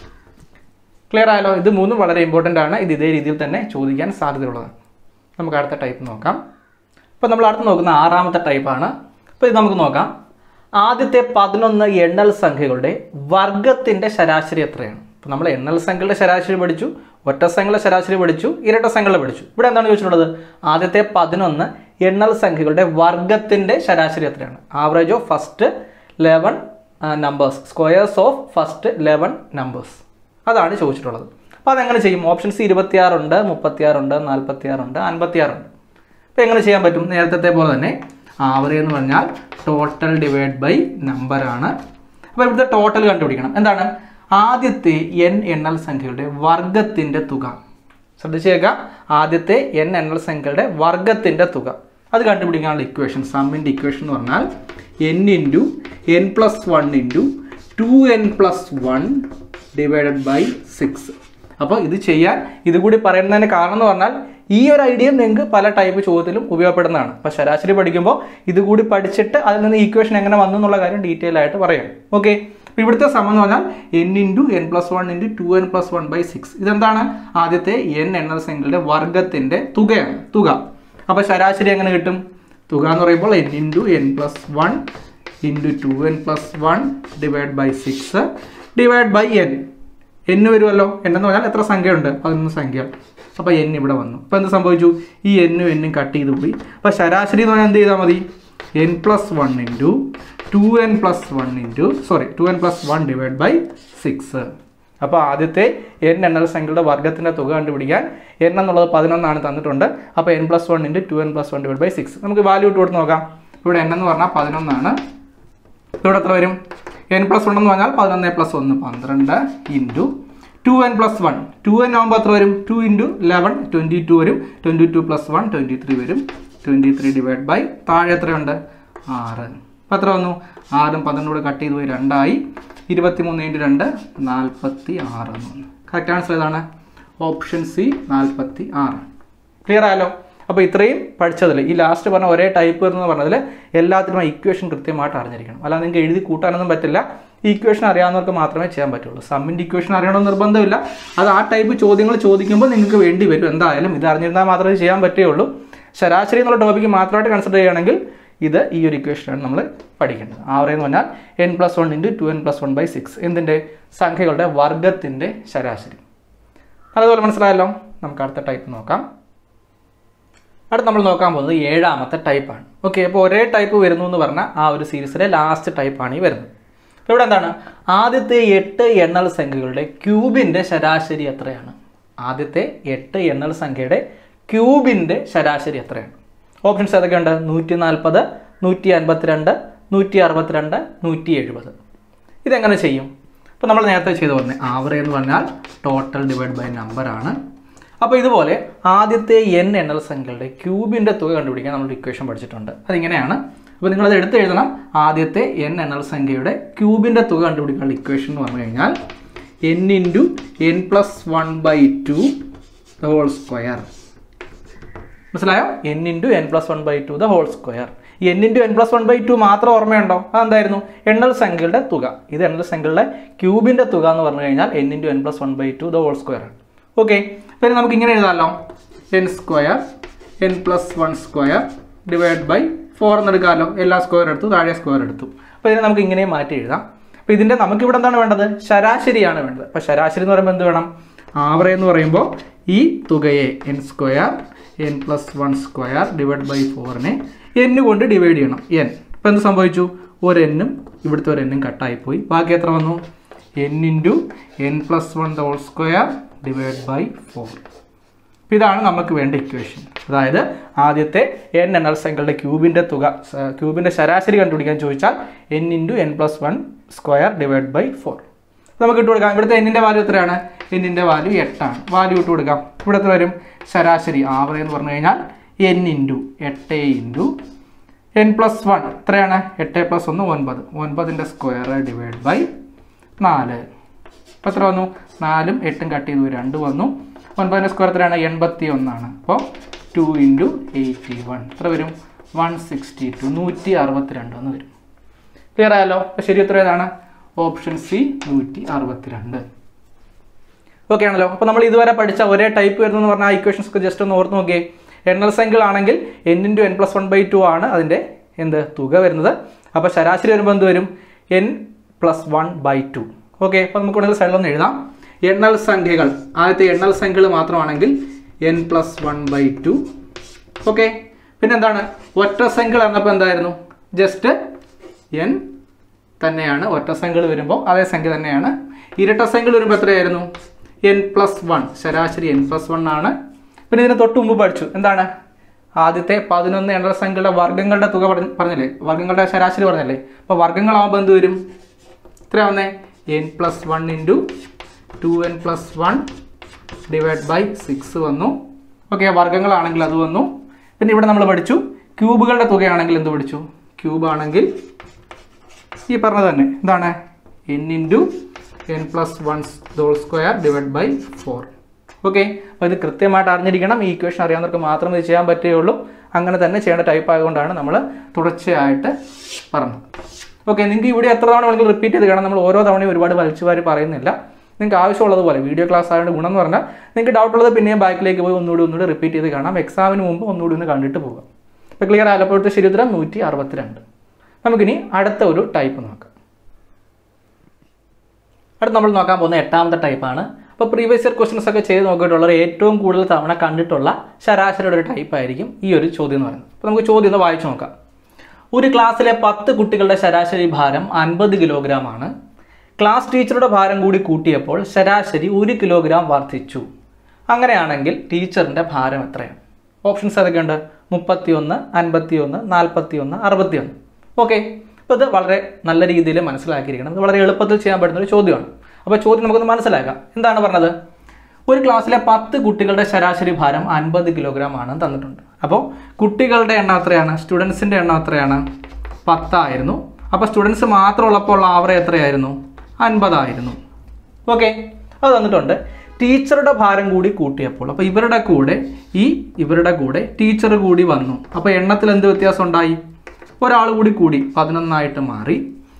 ക്ലിയർ ആയല്ലോ ഇത് മൂന്നും വളരെ ഇമ്പോർട്ടൻ്റ് ആണ് ഇത് ഇതേ രീതിയിൽ തന്നെ ചോദിക്കാൻ സാധ്യതയുള്ളതാണ് നമുക്ക് അടുത്ത ടൈപ്പ് നോക്കാം ഇപ്പോൾ നമ്മൾ അടുത്ത് നോക്കുന്ന ആറാമത്തെ ടൈപ്പാണ് അപ്പോൾ ഇത് നമുക്ക് നോക്കാം ആദ്യത്തെ പതിനൊന്ന് എണ്ണൽ സംഖ്യകളുടെ വർഗത്തിൻ്റെ ശരാശരി എത്രയാണ് ഇപ്പോൾ നമ്മൾ എണ്ണൽ സംഖ്യകളുടെ ശരാശരി പഠിച്ചു ഒറ്റ സംഖ്യകളുടെ ശരാശരി പഠിച്ചു ഇരട്ട സംഖ്യകളെ പഠിച്ചു ഇവിടെ എന്താണ് ചോദിച്ചിട്ടുള്ളത് ആദ്യത്തെ പതിനൊന്ന് എണ്ണൽ സംഖ്യകളുടെ വർഗത്തിൻ്റെ ശരാശരി എത്രയാണ് average of first eleven numbers squares of first eleven numbers അതാണ് ചോദിച്ചിട്ടുള്ളത് അപ്പോൾ അതെങ്ങനെ ചെയ്യും ഓപ്ഷൻസ് ഇരുപത്തിയാറുണ്ട് മുപ്പത്തിയാറുണ്ട് നാൽപ്പത്തിയാറുണ്ട് അൻപത്തിയാറുണ്ട് അപ്പോൾ എങ്ങനെ ചെയ്യാൻ പറ്റും നേരത്തെ പോലെ തന്നെ ആവറേജ് എന്ന് പറഞ്ഞാൽ ടോട്ടൽ ഡിവൈഡ് ബൈ നമ്പറാണ് അപ്പോൾ ഇവിടുത്തെ ടോട്ടൽ കണ്ടുപിടിക്കണം എന്താണ് ആദ്യത്തെ എൻ എണ്ണൽ സംഖ്യയുടെ വർഗത്തിൻ്റെ തുക ശ്രദ്ധിച്ചേക്കുക ആദ്യത്തെ എൻ എണ്ണൽ സംഖ്യയുടെ വർഗത്തിൻ്റെ തുക അത് കണ്ടുപിടിക്കാനുള്ള ഇക്വേഷൻ സമ്മിൻ്റെ ഇക്വേഷൻ എന്ന് പറഞ്ഞാൽ n into n plus one into two n plus one divided by six അപ്പോൾ ഇത് ചെയ്യാൻ ഇത് കൂടി പറയുന്നതിന് കാരണം എന്ന് പറഞ്ഞാൽ ഈ ഒരു ഐഡിയയും നിങ്ങൾക്ക് പല ടൈപ്പ് ചോദ്യത്തിലും ഉപയോഗപ്പെടുന്നതാണ് അപ്പോൾ ശരാശരി പഠിക്കുമ്പോൾ ഇത് കൂടി പഠിച്ചിട്ട് അതിൽ നിന്ന് ഈക്വേഷൻ എങ്ങനെ വന്നു എന്നുള്ള കാര്യം ഡീറ്റെയിൽ ആയിട്ട് പറയാം ഓക്കെ അപ്പോൾ ഇവിടുത്തെ സമം എന്ന് പറഞ്ഞാൽ n into n plus one into two n plus one by six ഇതെന്താണ് ആദ്യത്തെ എൻ എണ്ണൽ സംഖ്യയുടെ വർഗത്തിൻ്റെ തുകയാണ് തുക അപ്പോൾ ശരാശരി എങ്ങനെ കിട്ടും തുക എന്ന് പറയുമ്പോൾ n into n plus one into two n plus one divide by six divide by n എന്ന് വരുമല്ലോ എൻ എന്ന് പറഞ്ഞാൽ എത്ര സംഖ്യയുണ്ട് പതിനൊന്ന് സംഖ്യ അപ്പോൾ എൻ ഇവിടെ വന്നു അപ്പോൾ എന്ത് സംഭവിച്ചു ഈ എന്നും എന്നും കട്ട് ചെയ്ത് പോയി അപ്പോൾ ശരാശരി എന്ന് പറഞ്ഞാൽ എന്ത് ചെയ്താൽ മതി n plus one into two n plus one into sorry two n plus one divide by six അപ്പോൾ ആദ്യത്തെ എൻ എണ്ണൽ സംഖ്യയുടെ വർഗത്തിൻ്റെ തുക കണ്ടുപിടിക്കാൻ എൻ എന്നുള്ളത് പതിനൊന്നാണ് തന്നിട്ടുണ്ട് അപ്പോൾ n plus one into two n plus one divide by six നമുക്ക് വാല്യൂ ഇട്ട് കൊടുത്ത് നോക്കാം ഇവിടെ എൻ എന്ന് പറഞ്ഞാൽ പതിനൊന്നാണ് ഇവിടെ എത്ര വരും എൻ പ്ലസ് വൺ എന്ന് പറഞ്ഞാൽ പതിനൊന്ന് പ്ലസ് ഒന്ന് പന്ത്രണ്ട് into two n plus one two n ആകുമ്പോൾ എത്ര വരും two into eleven twenty two വരും twenty two plus one twenty three വരും ട്വൻറ്റി ത്രീ ഡിവൈഡ് ബൈ താഴെ എത്രയുണ്ട് ആറ് അപ്പോൾ എത്ര വന്നു ആറും പന്ത്രണ്ടും കൂടെ കട്ട് ചെയ്ത് പോയി രണ്ടായി ഇരുപത്തി മൂന്ന് ഇൻറ്റു രണ്ട് നാൽപ്പത്തി ആറ് എന്ന് വന്നു കറക്റ്റ് ആൻസർ ഏതാണ് ഓപ്ഷൻ സി നാൽപ്പത്തി ആറ് ക്ലിയർ ആയല്ലോ അപ്പോൾ ഇത്രയും പഠിച്ചതിൽ ഈ ലാസ്റ്റ് പറഞ്ഞ ഒരേ ടൈപ്പ് എന്ന് പറഞ്ഞതിൽ എല്ലാത്തിനും ഇക്വേഷൻ കൃത്യമായിട്ട് അറിഞ്ഞിരിക്കണം അല്ലാതെ നിങ്ങൾക്ക് എഴുതി കൂട്ടാനൊന്നും പറ്റില്ല ഇക്വേഷൻ അറിയാവുന്നവർക്ക് മാത്രമേ ചെയ്യാൻ പറ്റുള്ളൂ സമ്മിൻ്റെ ഇക്വേഷൻ അറിയണമെന്ന് നിർബന്ധമില്ല അത് ആ ടൈപ്പ് ചോദ്യങ്ങൾ ചോദിക്കുമ്പോൾ നിങ്ങൾക്ക് വേണ്ടി വരും എന്തായാലും ഇത് അറിഞ്ഞിരുന്നാൽ മാത്രമേ ചെയ്യാൻ പറ്റുകയുള്ളൂ ശരാശരി എന്നുള്ള ടോപ്പിക്ക് മാത്രമായിട്ട് കൺസിഡർ ചെയ്യുകയാണെങ്കിൽ ഇത് ഈ ഒരു ഇക്വേഷനാണ് നമ്മൾ പഠിക്കേണ്ടത് ആവറേജ് എന്ന് പറഞ്ഞാൽ n plus one into two n plus one by six എന്തിൻ്റെ സംഖ്യകളുടെ വർഗത്തിൻ്റെ ശരാശരി അതുപോലെ മനസ്സിലായല്ലോ നമുക്ക് അടുത്ത ടൈപ്പ് നോക്കാം അടുത്ത് നമ്മൾ നോക്കാൻ പോകുന്നത് ഏഴാമത്തെ ടൈപ്പാണ് ഓക്കെ അപ്പോൾ ഒരേ ടൈപ്പ് വരുന്നു എന്ന് പറഞ്ഞാൽ ആ ഒരു സീരീസിലെ ലാസ്റ്റ് ടൈപ്പാണ് ഈ വരുന്നത് അപ്പോൾ ഇവിടെ എന്താണ് ആദ്യത്തെ എട്ട് എണ്ണൽ സംഖ്യകളുടെ ക്യൂബിൻ്റെ ശരാശരി എത്രയാണ് ആദ്യത്തെ എട്ട് എണ്ണൽ സംഖ്യയുടെ ക്യൂബിൻ്റെ ശരാശരി എത്രയാണ് ഓപ്ഷൻസ് ഏതൊക്കെയുണ്ട് നൂറ്റി നാൽപ്പത് നൂറ്റി അൻപത്തിരണ്ട് നൂറ്റി അറുപത്തിരണ്ട് നൂറ്റി എഴുപത് ഇതെങ്ങനെ ചെയ്യും അപ്പോൾ നമ്മൾ നേരത്തെ ചെയ്തു പറഞ്ഞത് ആവറേജ് എന്ന് പറഞ്ഞാൽ ടോട്ടൽ ഡിവൈഡ് ബൈ നമ്പർ ആണ് അപ്പോൾ ഇതുപോലെ ആദ്യത്തെ എൻ എണ്ണൽ സംഖ്യകളുടെ ക്യൂബിൻ്റെ തുക കണ്ടുപിടിക്കാൻ നമ്മൾ ഇക്വേഷൻ പഠിച്ചിട്ടുണ്ട് അതിങ്ങനെയാണ് അപ്പോൾ നിങ്ങളത് എടുത്ത് എഴുതണം ആദ്യത്തെ എൻ എണ്ണൽ സംഖ്യയുടെ ക്യൂബിൻ്റെ തുക കണ്ടുപിടിക്കാനുള്ള ഇക്വേഷൻ എന്ന് പറഞ്ഞു കഴിഞ്ഞാൽ n into n plus one by two the whole square മനസ്സിലായോ n into n plus one by two the whole square n into n plus one by two മാത്രം ഓർമ്മയുണ്ടോ അതെന്തായിരുന്നു എണ്ണൽ സംഖ്യകളുടെ തുക ഇത് എണ്ണൽ സംഖ്യകളുടെ ക്യൂബിൻ്റെ തുക എന്ന് പറഞ്ഞു കഴിഞ്ഞാൽ n into n plus one by two the whole square ആണ് ഓക്കെ പിന്നെ നമുക്ക് ഇങ്ങനെ എഴുതാമല്ലോ n square n plus one square divide by four എന്ന് എടുക്കാമല്ലോ എല്ലാ സ്ക്വയർ എടുത്തു താഴെ സ്ക്വയർ എടുത്തു അപ്പോൾ ഇതിനെ നമുക്ക് ഇങ്ങനെ മാറ്റി എഴുതാം അപ്പോൾ ഇതിൻ്റെ നമുക്ക് ഇവിടെ എന്താണ് വേണ്ടത് ശരാശരിയാണ് വേണ്ടത് അപ്പോൾ ശരാശരി എന്ന് പറയുമ്പോൾ എന്ത് വേണം ആവറേജ് എന്ന് പറയുമ്പോൾ ഈ തുകയെ n square n plus one square divide by ഫോറിനെ എൻ കൊണ്ട് ഡിവൈഡ് ചെയ്യണം എൻ അപ്പോൾ എന്ത് സംഭവിച്ചു ഒരു എന്നും ഇവിടുത്തെ ഒരു എന്നും കട്ടായിപ്പോയി ബാക്കി എത്ര വന്നു n into n plus one whole square divide by four അപ്പോൾ ഇതാണ് നമുക്ക് വേണ്ട ഇക്വേഷൻ അതായത് ആദ്യത്തെ എൻ എണ്ണൽ സംഖ്യകളുടെ ക്യൂബിൻ്റെ തുക സ- ക്യൂബിൻ്റെ ശരാശരി കണ്ടുപിടിക്കാൻ ചോദിച്ചാൽ n into n plus one square divide by four നമുക്ക് ഇട്ട് കൊടുക്കാം ഇവിടുത്തെ എന്നിൻ്റെ വാല്യൂ എത്രയാണ് എന്നിൻ്റെ വാല്യൂ എട്ടാണ് വാല്യൂ ഇട്ട് കൊടുക്കാം ഇവിടെ എത്ര വരും ശരാശരി ആവറേജ് എന്ന് പറഞ്ഞു കഴിഞ്ഞാൽ എൻ ഇൻറ്റു എട്ട് ഇൻറ്റു എൻ പ്ലസ് വൺ എത്രയാണ് എട്ട് പ്ലസ് ഒന്ന് ഒൻപത് ഒൻപതിൻ്റെ സ്ക്വയർ ഡിവൈഡ് ബൈ നാല് അപ്പോൾ എത്ര വന്നു നാലും എട്ടും കട്ട് ചെയ്തു രണ്ട് വന്നു ഒൻപതിൻ്റെ സ്ക്വയർ എത്രയാണ് എൺപത്തി ഒന്നാണ് അപ്പോൾ ടു ഇൻറ്റു എയ്റ്റി വൺ എത്ര വരും വൺ സിക്സ്റ്റി ടു നൂറ്റി അറുപത്തിരണ്ട് എന്ന് വരും ക്ലിയർ ആയല്ലോ അപ്പോൾ ശരി ഉത്തരം ഏതാണ് ഓപ്ഷൻ സി നൂറ്റി അറുപത്തിരണ്ട് ഓക്കെ ആണല്ലോ അപ്പോൾ നമ്മൾ ഇതുവരെ പഠിച്ച ഒരേ ടൈപ്പ് വരുന്നു പറഞ്ഞാൽ ആ ഇക്വേഷൻസ് ഒക്കെ ജസ്റ്റ് ഒന്ന് ഓർത്ത് നോക്കിയേ എണ്ണൽ സംഖ്യകളാണെങ്കിൽ n into n plus one by two ആണ് അതിൻ്റെ എന്ത് തുക വരുന്നത് അപ്പോൾ ശരാശരി വരുമ്പോൾ എന്ത് വരും n plus one by two okay അപ്പോൾ നമുക്ക് വേണമെങ്കിൽ സൈഡിലൊന്ന് എഴുതാം എണ്ണൽ സംഖ്യകൾ ആദ്യത്തെ എണ്ണൽ സംഖ്യകൾ മാത്രമാണെങ്കിൽ n plus one by two okay പിന്നെന്താണ് ഒറ്റ സംഖ്യകൾ എന്നപ്പോൾ എന്തായിരുന്നു ജസ്റ്റ് എൻ തന്നെയാണ് ഒറ്റ സംഖ്യകൾ വരുമ്പോൾ അതേ സംഖ്യ തന്നെയാണ് ഇരട്ട സംഖ്യകൾ വരുമ്പോൾ എത്രയായിരുന്നു എൻ പ്ലസ് വൺ ശരാശരി എൻ പ്ലസ് വൺ ആണ് പിന്നെ ഇതിന് തൊട്ട് മുമ്പ് പഠിച്ചു എന്താണ് ആദ്യത്തെ പതിനൊന്ന് എണ്ണ സംഖ്യകളുടെ വർഗ്ഗങ്ങളുടെ തുക പറഞ്ഞ- പറഞ്ഞില്ലേ വർഗ്ഗങ്ങളുടെ ശരാശരി പറഞ്ഞില്ലേ അപ്പോൾ വർഗ്ഗങ്ങളാകുമ്പോൾ എന്ത് വരും എത്ര വന്നേ n plus one into two n plus one divide by six വന്നു ഓക്കെ വർഗ്ഗങ്ങളാണെങ്കിൽ അത് വന്നു പിന്നെ ഇവിടെ നമ്മൾ പഠിച്ചു ക്യൂബുകളുടെ തുകയാണെങ്കിൽ എന്ത് പഠിച്ചു ക്യൂബ് ആണെങ്കിൽ ഈ പറഞ്ഞത് തന്നെ എന്താണ് n into n plus one whole square divide by four okay അപ്പോൾ ഇത് കൃത്യമായിട്ട് അറിഞ്ഞിരിക്കണം ഈ ഇക്വേഷൻ അറിയാവുന്നവർക്ക് മാത്രമേ ഇത് ചെയ്യാൻ പറ്റുകയുള്ളൂ അങ്ങനെ തന്നെ ചെയ്യേണ്ട ടൈപ്പ് ആയതുകൊണ്ടാണ് നമ്മൾ തുടർച്ചയായിട്ട് പറഞ്ഞത് ഓക്കെ നിങ്ങൾക്ക് ഇവിടെ എത്ര തവണ വേണമെങ്കിൽ റിപ്പീറ്റ് ചെയ്ത് കാണാം നമ്മൾ ഓരോ തവണയും ഒരുപാട് വലിച്ചു വാരി പറയുന്നില്ല നിങ്ങൾക്ക് ആവശ്യമുള്ളതുപോലെ വീഡിയോ ക്ലാസ് ആയതുകൊണ്ട് ഗുണം എന്ന് പറഞ്ഞാൽ നിങ്ങൾക്ക് ഡൗട്ട് ഉള്ളത് പിന്നെയും ബാക്കിലേക്ക് പോയി ഒന്നുകൂടി ഒന്നുകൂടി റിപ്പീറ്റ് ചെയ്ത് കാണാം എക്സാമിന് മുമ്പ് ഒന്നുകൂടി ഒന്ന് കണ്ടിട്ട് പോകാം ഇപ്പോൾ ക്ലിയർ ആയപ്പോഴത്തെ ശരി ഉത്തരം നൂറ്റി അറുപത്തിരണ്ട് നമുക്കിനി അടുത്ത ഒരു ടൈപ്പ് നോക്കാം അടുത്ത് നമ്മൾ നോക്കാൻ പോകുന്ന എട്ടാമത്തെ ടൈപ്പാണ് അപ്പോൾ പ്രീവിയസ് ഇയർ ക്വസ്റ്റ്യൻസ് ഒക്കെ ചെയ്ത് നോക്കിയിട്ടുള്ളവർ ഏറ്റവും കൂടുതൽ തവണ കണ്ടിട്ടുള്ള ശരാശരിയുടെ ഒരു ടൈപ്പ് ആയിരിക്കും ഈ ഒരു ചോദ്യം എന്ന് പറയുന്നത് അപ്പോൾ നമുക്ക് ചോദ്യം ഒന്ന് വായിച്ചു നോക്കാം ഒരു ക്ലാസ്സിലെ പത്ത് കുട്ടികളുടെ ശരാശരി ഭാരം അൻപത് കിലോഗ്രാം ആണ് ക്ലാസ് ടീച്ചറുടെ ഭാരം കൂടി കൂട്ടിയപ്പോൾ ശരാശരി ഒരു കിലോഗ്രാം വർദ്ധിച്ചു അങ്ങനെയാണെങ്കിൽ ടീച്ചറിൻ്റെ ഭാരം എത്രയാണ് ഓപ്ഷൻസ് ഏതൊക്കെയുണ്ട് മുപ്പത്തിയൊന്ന് അൻപത്തിയൊന്ന് നാൽപ്പത്തിയൊന്ന് അറുപത്തിയൊന്ന് ഓക്കെ അപ്പോൾ ഇത് വളരെ നല്ല രീതിയിൽ മനസ്സിലാക്കിയിരിക്കണം ഇത് വളരെ എളുപ്പത്തിൽ ചെയ്യാൻ പറ്റുന്ന ഒരു ചോദ്യമാണ് അപ്പോൾ ചോദ്യം നമുക്കൊന്ന് മനസ്സിലാക്കാം എന്താണ് പറഞ്ഞത് ഒരു ക്ലാസ്സിലെ പത്ത് കുട്ടികളുടെ ശരാശരി ഭാരം അൻപത് കിലോഗ്രാം ആണ് തന്നിട്ടുണ്ട് അപ്പോൾ കുട്ടികളുടെ എണ്ണം എത്രയാണ് സ്റ്റുഡൻസിൻ്റെ എണ്ണം എത്രയാണ് പത്തായിരുന്നു അപ്പോൾ സ്റ്റുഡൻസ് മാത്രം ഉള്ളപ്പോൾ ഉള്ള ആവറേജ് എത്രയായിരുന്നു അൻപതായിരുന്നു ഓക്കെ അത് തന്നിട്ടുണ്ട് ടീച്ചറുടെ ഭാരം കൂടി കൂട്ടിയപ്പോൾ അപ്പോൾ ഇവരുടെ കൂടെ ഈ ഇവരുടെ കൂടെ ടീച്ചർ കൂടി വന്നു അപ്പോൾ എണ്ണത്തിൽ എന്ത് വ്യത്യാസം ഉണ്ടായി ഒരാൾ കൂടി കൂടി പതിനൊന്നായിട്ട് മാറി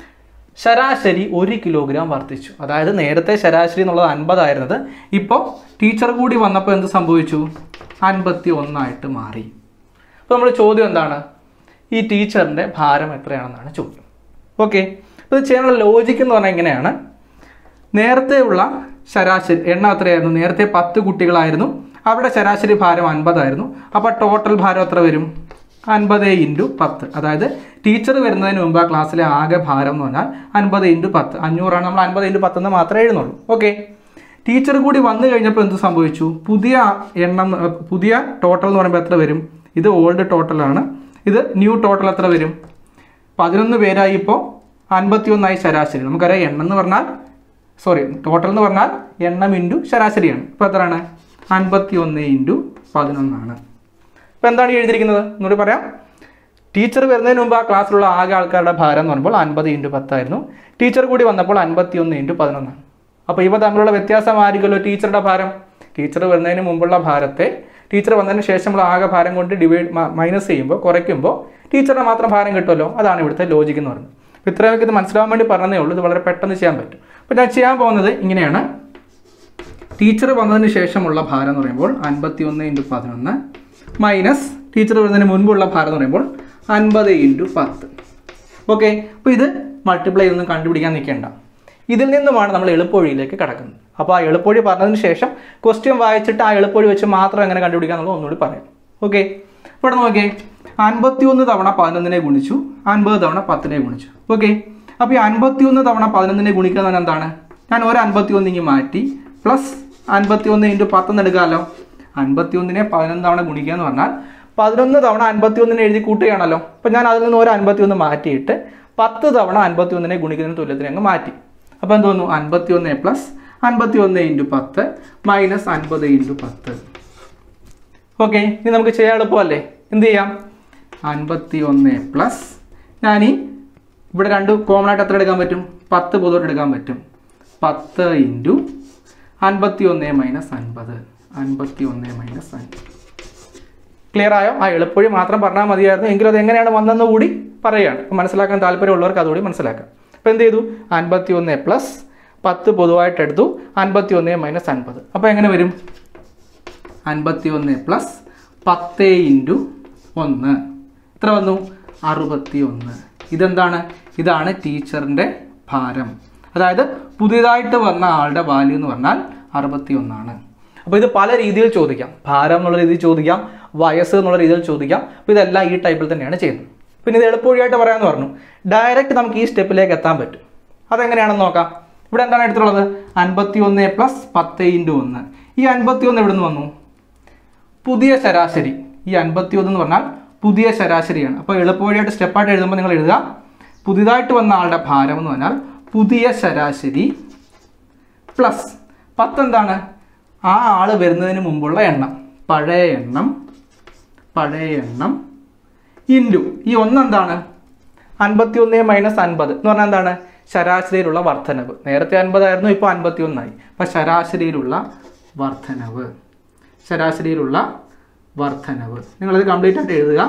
ശരാശരി ഒരു കിലോഗ്രാം വർദ്ധിച്ചു അതായത് നേരത്തെ ശരാശരി എന്നുള്ളത് അൻപതായിരുന്നത് ഇപ്പോൾ ടീച്ചർ കൂടി വന്നപ്പോൾ എന്ത് സംഭവിച്ചു അൻപത്തി ഒന്നായിട്ട് മാറി അപ്പോൾ നമ്മുടെ ചോദ്യം എന്താണ് ഈ ടീച്ചറിൻ്റെ ഭാരം എത്രയാണെന്നാണ് ചോദ്യം ഓക്കെ അപ്പോൾ ഇത് ചെയ്യാനുള്ള ലോജിക്ക് എന്ന് പറഞ്ഞാൽ ഇങ്ങനെയാണ് നേരത്തെ ഉള്ള ശരാശരി എണ്ണം എത്രയായിരുന്നു നേരത്തെ പത്ത് കുട്ടികളായിരുന്നു അവിടെ ശരാശരി ഭാരം അൻപതായിരുന്നു അപ്പോൾ ടോട്ടൽ ഭാരം എത്ര വരും അൻപത് ഇൻറ്റു പത്ത് അതായത് ടീച്ചർ വരുന്നതിന് മുമ്പ് ആ ക്ലാസ്സിലെ ആകെ ഭാരം എന്ന് പറഞ്ഞാൽ അൻപത് ഇൻറ്റു പത്ത് അഞ്ഞൂറാണ് നമ്മൾ അൻപത് ഇൻറ്റു പത്ത് എന്ന് മാത്രമേ എഴുതുന്നുള്ളൂ ഓക്കെ ടീച്ചർ കൂടി വന്നു കഴിഞ്ഞപ്പോൾ എന്ത് സംഭവിച്ചു പുതിയ എണ്ണം ഏർ, പുതിയ ടോട്ടൽ എന്ന് പറയുമ്പോൾ എത്ര വരും ഇത് ഓൾഡ് ടോട്ടലാണ് ഇത് ന്യൂ ടോട്ടൽ എത്ര വരും പതിനൊന്ന് പേരായി ഇപ്പോൾ അൻപത്തി ഒന്നായി ശരാശരി നമുക്കറിയാം എണ്ണം എന്ന് പറഞ്ഞാൽ സോറി ടോട്ടൽ എന്ന് പറഞ്ഞാൽ എണ്ണം ഇൻറ്റു ശരാശരിയാണ് ഇപ്പോൾ എത്രയാണ് അൻപത്തി ഒന്ന് ഇൻറ്റു പതിനൊന്നാണ് ഇപ്പോൾ എന്താണ് ഈ എഴുതിയിരിക്കുന്നത് എന്നൂടി പറയാം ടീച്ചർ വരുന്നതിന് മുമ്പ് ആ ക്ലാസ്സിലുള്ള ആകെ ആൾക്കാരുടെ ഭാരം എന്ന് പറയുമ്പോൾ അൻപത് ഇൻറ്റു പത്തായിരുന്നു ടീച്ചർ കൂടി വന്നപ്പോൾ അൻപത്തി ഒന്ന് ഇൻറ്റു പതിനൊന്നാണ് അപ്പോൾ ഇവ തമ്മിലുള്ള വ്യത്യാസമായിരിക്കുമല്ലോ ടീച്ചറുടെ ഭാരം ടീച്ചർ വരുന്നതിന് മുമ്പുള്ള ഭാരത്തെ ടീച്ചർ വന്നതിന് ശേഷമുള്ള ആകെ ഭാരം കൊണ്ട് ഡിവൈഡ് മൈനസ് ചെയ്യുമ്പോൾ കുറയ്ക്കുമ്പോൾ ടീച്ചറുടെ മാത്രം ഭാരം കിട്ടുമല്ലോ അതാണ് ഇവിടുത്തെ ലോജിക് എന്ന് പറയുന്നത് അപ്പോൾ ഇത്രയൊക്കെ ഇത് മനസ്സിലാവാൻ വേണ്ടി പറഞ്ഞതേ ഉള്ളൂ ഇത് വളരെ പെട്ടെന്ന് ചെയ്യാൻ പറ്റും അപ്പോൾ ഞാൻ ചെയ്യാൻ പോകുന്നത് ഇങ്ങനെയാണ് ടീച്ചർ വന്നതിന് ശേഷമുള്ള ഭാരം എന്ന് പറയുമ്പോൾ അൻപത്തി ഒന്ന് ഇൻറ്റു പതിനൊന്ന് മൈനസ് ടീച്ചർ വരുന്നതിന് മുൻപുള്ള ഭാരം എന്ന് പറയുമ്പോൾ അൻപത് ഇൻറ്റു പത്ത് ഓക്കെ അപ്പോൾ ഇത് മൾട്ടിപ്ലൈ ഒന്നും കണ്ടുപിടിക്കാൻ നിൽക്കേണ്ട ഇതിൽ നിന്നുമാണ് നമ്മൾ എളുപ്പവഴിയിലേക്ക് കടക്കുന്നത് അപ്പോൾ ആ എളുപ്പവഴി പറഞ്ഞതിന് ശേഷം ക്വസ്റ്റ്യൻ വായിച്ചിട്ട് ആ എളുപ്പവഴി വെച്ച് മാത്രം എങ്ങനെ കണ്ടുപിടിക്കുക എന്നുള്ളത് ഒന്നുകൂടി പറയാം ഓക്കെ ഇവിടെ നോക്കിയേ അൻപത്തി ഒന്ന് തവണ പതിനൊന്നിനെ ഗുണിച്ചു അൻപത് തവണ പത്തിനെ ഗുണിച്ചു ഓക്കെ അപ്പോൾ ഈ അൻപത്തി ഒന്ന് തവണ പതിനൊന്നിനെ ഗുണിക്കുക എന്ന് പറഞ്ഞാൽ എന്താണ് ഞാൻ ഒരു അൻപത്തി ഒന്ന് ഇങ്ങ് മാറ്റി പ്ലസ് അൻപത്തി ഒന്ന് ഇൻറ്റു പത്തെന്ന് എടുക്കാമല്ലോ അൻപത്തി ഒന്നിനെ പതിനൊന്ന് തവണ ഗുണിക്കുക എന്ന് പറഞ്ഞാൽ പതിനൊന്ന് തവണ അൻപത്തി ഒന്നിനെ എഴുതി കൂട്ടുകയാണല്ലോ അപ്പം ഞാൻ അതിൽ നിന്ന് ഒരു അൻപത്തി ഒന്ന് മാറ്റിയിട്ട് പത്ത് തവണ അൻപത്തി ഒന്നിനെ ഗുണിക്കുന്നതിന് തുല്യത്തിന് അങ്ങ് മാറ്റി അപ്പോൾ എന്ത് തോന്നുന്നു അൻപത്തി ഒന്ന് പ്ലസ് അൻപത്തി ഒന്ന് ഇൻറ്റു പത്ത് മൈനസ് അൻപത് ഇൻറ്റു പത്ത് ഓക്കെ ഇനി നമുക്ക് ചെയ്യാൻ എളുപ്പമല്ലേ എന്ത് ചെയ്യാം അൻപത്തി ഒന്ന് പ്ലസ് ഞാൻ ഈ ഇവിടെ രണ്ട് കോമൺ ആയിട്ട് എത്ര എടുക്കാൻ പറ്റും പത്ത് പൊതുവായിട്ട് എടുക്കാൻ പറ്റും പത്ത് ഇൻറ്റു അൻപത്തി ഒന്ന് മൈനസ് അൻപത് അൻപത്തി ഒന്ന് മൈനസ് അൻപത് ക്ലിയർ ആയോ ആ എളുപ്പവഴി മാത്രം പറഞ്ഞാൽ മതിയായിരുന്നു എങ്കിലും അത് എങ്ങനെയാണ് വന്നതെന്ന് കൂടി പറയുകയാണ് അപ്പോൾ മനസ്സിലാക്കാൻ താല്പര്യമുള്ളവർക്ക് അതുകൂടി മനസ്സിലാക്കാം അപ്പോൾ എന്ത് ചെയ്തു അൻപത്തി ഒന്ന് പ്ലസ് പത്ത് പൊതുവായിട്ട് എടുത്തു അൻപത്തി ഒന്ന് മൈനസ് അൻപത് അപ്പോൾ എങ്ങനെ വരും അൻപത്തി ഒന്ന് പ്ലസ് പത്ത് ഇൻറ്റു ഒന്ന് എത്ര വന്നു അറുപത്തി ഒന്ന് ഇതെന്താണ് ഇതാണ് ടീച്ചറിൻ്റെ ഭാരം അതായത് പുതിയതായിട്ട് വന്ന ആളുടെ വാല്യൂ എന്ന് പറഞ്ഞാൽ അറുപത്തി ഒന്നാണ് അപ്പോൾ ഇത് പല രീതിയിൽ ചോദിക്കാം ഭാരം എന്നുള്ള രീതിയിൽ ചോദിക്കാം വയസ്സ് എന്നുള്ള രീതിയിൽ ചോദിക്കാം അപ്പോൾ ഇതെല്ലാം ഈ ടൈപ്പിൽ തന്നെയാണ് ചെയ്യുന്നത് പിന്നെ ഇത് എളുപ്പവഴിയായിട്ട് പറയാമെന്ന് പറഞ്ഞു ഡയറക്റ്റ് നമുക്ക് ഈ സ്റ്റെപ്പിലേക്ക് എത്താൻ പറ്റും അതെങ്ങനെയാണെന്ന് നോക്കാം ഇവിടെ എന്താണ് എടുത്തിട്ടുള്ളത് അൻപത്തി ഒന്ന് പ്ലസ് പത്ത് ഇൻറ്റു ഒന്ന് ഈ അൻപത്തി ഒന്ന് എവിടെ നിന്ന് വന്നു പുതിയ ശരാശരി ഈ അൻപത്തി ഒന്ന് എന്ന് പറഞ്ഞാൽ പുതിയ ശരാശരിയാണ് അപ്പോൾ എളുപ്പവഴിയായിട്ട് സ്റ്റെപ്പായിട്ട് എഴുതുമ്പോൾ നിങ്ങൾ എഴുതുക പുതിയതായിട്ട് വന്ന ആളുടെ ഭാരം എന്ന് പറഞ്ഞാൽ പുതിയ ശരാശരി പ്ലസ് പത്ത് എന്താണ് ആ ആൾ വരുന്നതിന് മുമ്പുള്ള എണ്ണം പഴയ എണ്ണം പഴയ എണ്ണം ഇൻറ്റു ഈ ഒന്ന് എന്താണ് അൻപത്തി ഒന്ന് മൈനസ് അൻപത് എന്ന് പറഞ്ഞാൽ എന്താണ് ശരാശരിയിലുള്ള വർധനവ് നേരത്തെ അൻപതായിരുന്നു ഇപ്പോൾ അൻപത്തി ഒന്നായി അപ്പം ശരാശരിയിലുള്ള വർധനവ് ശരാശരിയിലുള്ള വർധനവ് നിങ്ങളിത് കംപ്ലീറ്റ് ആയിട്ട് എഴുതുക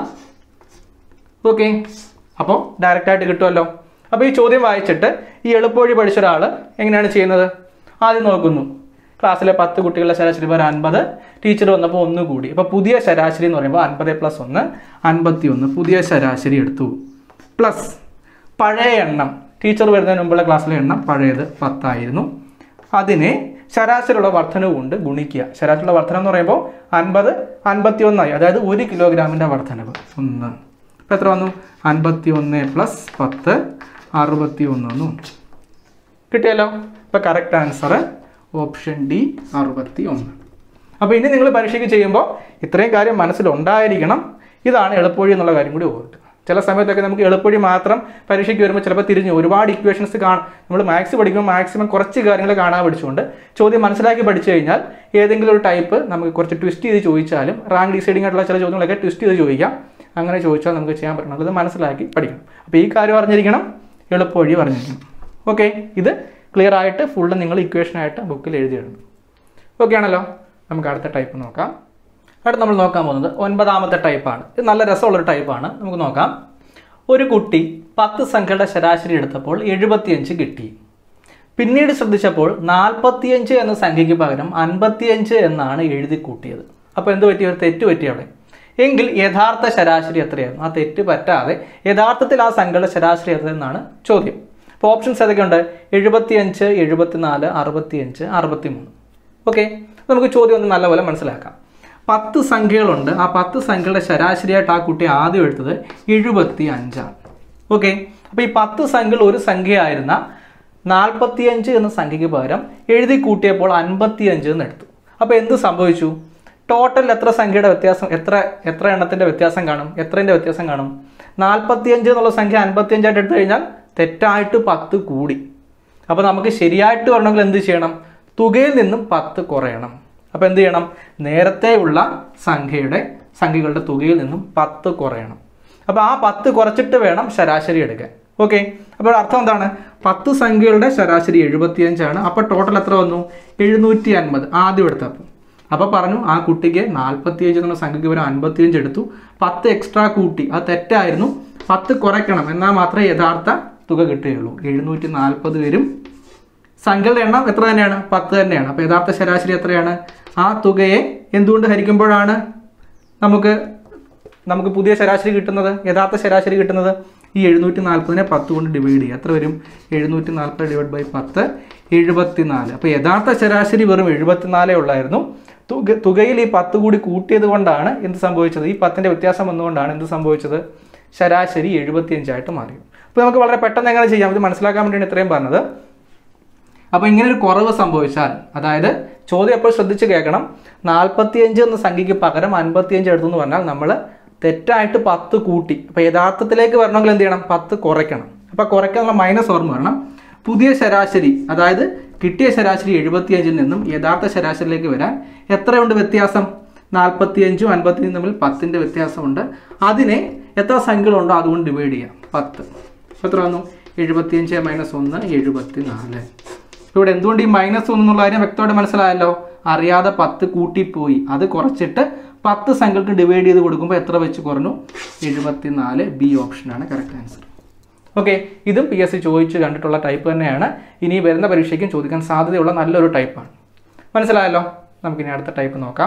ഓക്കെ അപ്പോൾ ഡയറക്റ്റ് ആയിട്ട് കിട്ടുമല്ലോ അപ്പോൾ ഈ ചോദ്യം വായിച്ചിട്ട് ഈ എളുപ്പവഴി പഠിച്ച ഒരാൾ എങ്ങനെയാണ് ചെയ്യുന്നത് ആദ്യം നോക്കുന്നു ക്ലാസ്സിലെ പത്ത് കുട്ടികളുടെ ശരാശരി പേര് അൻപത് ടീച്ചർ വന്നപ്പോൾ ഒന്ന് കൂടി അപ്പോൾ പുതിയ ശരാശരി എന്ന് പറയുമ്പോൾ അൻപത് പ്ലസ് ഒന്ന് അൻപത്തി ഒന്ന് പുതിയ ശരാശരി എടുത്തു പ്ലസ് പഴയ എണ്ണം ടീച്ചർ വരുന്നതിന് മുമ്പുള്ള ക്ലാസ്സിലെ എണ്ണം പഴയത് പത്തായിരുന്നു അതിനെ ശരാശരിയുള്ള വർധനവ് കൊണ്ട് ഗുണിക്കുക ശരാശരിയുള്ള വർധനം എന്ന് പറയുമ്പോൾ അൻപത് അൻപത്തി ഒന്നായി അതായത് ഒരു കിലോഗ്രാമിൻ്റെ വർധനവ് ഒന്ന് ഇപ്പം എത്ര വന്നു അൻപത്തി ഒന്ന് പ്ലസ് പത്ത് അറുപത്തി ഒന്ന് വന്നു കിട്ടിയല്ലോ ഇപ്പം കറക്റ്റ് ആൻസർ ഓപ്ഷൻ ഡി അറുപത്തി ഒന്ന് അപ്പോൾ ഇനി നിങ്ങൾ പരീക്ഷയ്ക്ക് ചെയ്യുമ്പോൾ ഇത്രയും കാര്യം മനസ്സിലുണ്ടായിരിക്കണം ഇതാണ് എളുപ്പവഴി എന്നുള്ള കാര്യം കൂടി ഓർക്കുക ചില സമയത്തൊക്കെ നമുക്ക് എളുപ്പവഴി മാത്രം പരീക്ഷയ്ക്ക് വരുമ്പോൾ ചിലപ്പോൾ തിരിഞ്ഞ് ഒരുപാട് ഇക്വേഷൻസ് കാണും നമ്മൾ മാത്സ് പഠിക്കുമ്പോൾ മാക്സിമം കുറച്ച് കാര്യങ്ങൾ കാണാൻ പഠിച്ചുകൊണ്ട് ചോദ്യം മനസ്സിലാക്കി പഠിച്ചു കഴിഞ്ഞാൽ ഏതെങ്കിലും ഒരു ടൈപ്പ് നമുക്ക് കുറച്ച് ട്വിസ്റ്റ് ചെയ്ത് ചോദിച്ചാലും റാങ്ക് ഡിസൈഡിംഗ് ആയിട്ടുള്ള ചില ചോദ്യങ്ങളൊക്കെ ട്വിസ്റ്റ് ചെയ്ത് ചോദിക്കാം അങ്ങനെ ചോദിച്ചാൽ നമുക്ക് ചെയ്യാൻ പറ്റണം അത് മനസ്സിലാക്കി പഠിക്കണം അപ്പോൾ ഈ കാര്യം അറിഞ്ഞിരിക്കണം എളുപ്പവഴി പറഞ്ഞിരിക്കണം ഓക്കെ ഇത് ക്ലിയർ ആയിട്ട് ഫുള്ള് നിങ്ങൾ ഇക്വേഷനായിട്ട് ബുക്കിൽ എഴുതിയിടണം ഓക്കെ ആണല്ലോ നമുക്ക് അടുത്ത ടൈപ്പ് നോക്കാം അടുത്ത് നമ്മൾ നോക്കാൻ പോകുന്നത് ഒൻപതാമത്തെ ടൈപ്പാണ് ഇത് നല്ല രസമുള്ളൊരു ടൈപ്പാണ് നമുക്ക് നോക്കാം ഒരു കുട്ടി പത്ത് സംഖ്യയുടെ ശരാശരി എടുത്തപ്പോൾ എഴുപത്തിയഞ്ച് കിട്ടി പിന്നീട് ശ്രദ്ധിച്ചപ്പോൾ നാൽപ്പത്തിയഞ്ച് എന്ന സംഖ്യയ്ക്ക് പകരം അൻപത്തിയഞ്ച് എന്നാണ് എഴുതി കൂട്ടിയത് അപ്പോൾ എന്ത് പറ്റി ഒരു തെറ്റ് പറ്റി അവിടെ എങ്കിൽ യഥാർത്ഥ ശരാശരി എത്രയായിരുന്നു ആ തെറ്റ് പറ്റാതെ യഥാർത്ഥത്തിൽ ആ സംഖ്യയുടെ ശരാശരി എത്രയെന്നാണ് ചോദ്യം അപ്പോൾ ഓപ്ഷൻസ് ഏതൊക്കെയുണ്ട് എഴുപത്തിയഞ്ച് എഴുപത്തിനാല് അറുപത്തിയഞ്ച് അറുപത്തിമൂന്ന് ഓക്കെ നമുക്ക് ചോദ്യം ഒന്ന് നല്ലപോലെ മനസ്സിലാക്കാം പത്ത് സംഖ്യകളുണ്ട് ആ പത്ത് സംഖ്യകളുടെ ശരാശരിയായിട്ട് ആ കുട്ടി ആദ്യം എടുത്തത് എഴുപത്തി അഞ്ചാണ് ഓക്കെ അപ്പോൾ ഈ പത്ത് സംഖ്യകൾ ഒരു സംഖ്യയായിരുന്ന നാൽപ്പത്തിയഞ്ച് എന്ന സംഖ്യയ്ക്ക് പകരം എഴുതി കൂട്ടിയപ്പോൾ അൻപത്തിയഞ്ച് എന്ന് എടുത്തു അപ്പോൾ എന്ത് സംഭവിച്ചു ടോട്ടൽ എത്ര സംഖ്യയുടെ വ്യത്യാസം എത്ര എത്ര എണ്ണത്തിന്റെ വ്യത്യാസം കാണും എത്രൻ്റെ വ്യത്യാസം കാണും നാൽപ്പത്തിയഞ്ച് എന്നുള്ള സംഖ്യ അൻപത്തിയഞ്ചായിട്ട് എടുത്തു കഴിഞ്ഞാൽ തെറ്റായിട്ട് പത്ത് കൂടി അപ്പോൾ നമുക്ക് ശരിയായിട്ട് വരണമെങ്കിൽ എന്ത് ചെയ്യണം തുകയിൽ നിന്നും പത്ത് കുറയണം അപ്പോൾ എന്ത് ചെയ്യണം നേരത്തെയുള്ള സംഖ്യയുടെ സംഖ്യകളുടെ തുകയിൽ നിന്നും പത്ത് കുറയണം അപ്പോൾ ആ പത്ത് കുറച്ചിട്ട് വേണം ശരാശരി എടുക്കാൻ ഓക്കെ അപ്പോൾ അർത്ഥം എന്താണ് പത്ത് സംഖ്യകളുടെ ശരാശരി എഴുപത്തിയഞ്ചാണ് അപ്പോൾ ടോട്ടൽ എത്ര വന്നു എഴുന്നൂറ്റി അൻപത് ആദ്യം എടുത്തപ്പോൾ അപ്പോൾ പറഞ്ഞു ആ കുട്ടിക്ക് നാൽപ്പത്തിയഞ്ച് എന്നുള്ള സംഖ്യയ്ക്ക് വരെ അൻപത്തിയഞ്ച് എടുത്തു പത്ത് എക്സ്ട്രാ കൂട്ടി അത് തെറ്റായിരുന്നു പത്ത് കുറയ്ക്കണം എന്നാൽ മാത്രമേ യഥാർത്ഥ തുക കിട്ടുകയുള്ളൂ എഴുന്നൂറ്റി നാൽപ്പത് വരും സംഖ്യകളുടെ എണ്ണം എത്ര തന്നെയാണ് പത്ത് തന്നെയാണ് അപ്പോൾ യഥാർത്ഥ ശരാശരി എത്രയാണ് ആ തുകയെ എന്തുകൊണ്ട് ഹരിക്കുമ്പോഴാണ് നമുക്ക് നമുക്ക് പുതിയ ശരാശരി കിട്ടുന്നത് യഥാർത്ഥ ശരാശരി കിട്ടുന്നത് ഈ എഴുന്നൂറ്റി നാൽപ്പതിനെ പത്ത് കൊണ്ട് ഡിവൈഡ് ചെയ്യുക എത്ര വരും എഴുന്നൂറ്റി നാൽപ്പത് ഡിവൈഡ് ബൈ പത്ത് എഴുപത്തിനാല് അപ്പോൾ യഥാർത്ഥ ശരാശരി വെറും എഴുപത്തിനാലേ ഉള്ളായിരുന്നു തുക തുകയിൽ ഈ പത്ത് കൂടി കൂട്ടിയത് കൊണ്ടാണ് എന്ത് സംഭവിച്ചത് ഈ പത്തിൻ്റെ വ്യത്യാസം വന്നുകൊണ്ടാണ് എന്ത് സംഭവിച്ചത് ശരാശരി എഴുപത്തിയഞ്ചായിട്ട് മാറി അപ്പോൾ നമുക്ക് വളരെ പെട്ടെന്ന് എങ്ങനെ ചെയ്യാം ഇത് മനസ്സിലാക്കാൻ വേണ്ടിയാണ് ഇത്രയും പറഞ്ഞത് അപ്പോൾ ഇങ്ങനെ ഒരു കുറവ് സംഭവിച്ചാൽ അതായത് ചോദ്യം എപ്പോൾ ശ്രദ്ധിച്ച് കേൾക്കണം നാൽപ്പത്തിയഞ്ച് എന്ന സംഖ്യയ്ക്ക് പകരം അൻപത്തിയഞ്ച് എടുത്തു എന്ന് പറഞ്ഞാൽ നമ്മൾ തെറ്റായിട്ട് പത്ത് കൂട്ടി അപ്പോൾ യഥാർത്ഥത്തിലേക്ക് വരണമെങ്കിൽ എന്ത് ചെയ്യണം പത്ത് കുറയ്ക്കണം അപ്പോൾ കുറയ്ക്കാനുള്ള മൈനസ് ഓർമ്മ വരണം പുതിയ ശരാശരി അതായത് കിട്ടിയ ശരാശരി എഴുപത്തിയഞ്ചിൽ നിന്നും യഥാർത്ഥ ശരാശരിയിലേക്ക് വരാൻ എത്രയുണ്ട് വ്യത്യാസം നാൽപ്പത്തിയഞ്ചും അൻപത്തിയഞ്ചും തമ്മിൽ പത്തിൻ്റെ വ്യത്യാസമുണ്ട് അതിനെ എത്ര സംഖ്യകളുണ്ടോ അതുകൊണ്ട് ഡിവൈഡ് ചെയ്യാം പത്ത് എത്ര വന്നു എഴുപത്തിയഞ്ച് മൈനസ് ഒന്ന് എഴുപത്തി നാല് ഇവിടെ എന്തുകൊണ്ട് ഈ മൈനസ് ഒന്ന് എന്നുള്ള കാര്യം വ്യക്തമായിട്ട് മനസ്സിലായല്ലോ അറിയാതെ പത്ത് കൂട്ടിപ്പോയി അത് കുറച്ചിട്ട് പത്ത് സംഖ്യകൾക്ക് ഡിവൈഡ് ചെയ്ത് കൊടുക്കുമ്പോൾ എത്ര വെച്ച് കുറഞ്ഞു എഴുപത്തിനാല് ബി ഓപ്ഷനാണ് കറക്റ്റ് ആൻസർ ഓക്കെ ഇതും പി എസ് സി ചോദിച്ച് കണ്ടിട്ടുള്ള ടൈപ്പ് തന്നെയാണ് ഇനി വരുന്ന പരീക്ഷയ്ക്കും ചോദിക്കാൻ സാധ്യതയുള്ള നല്ലൊരു ടൈപ്പാണ് മനസ്സിലായല്ലോ നമുക്കിനി അടുത്ത ടൈപ്പ് നോക്കാം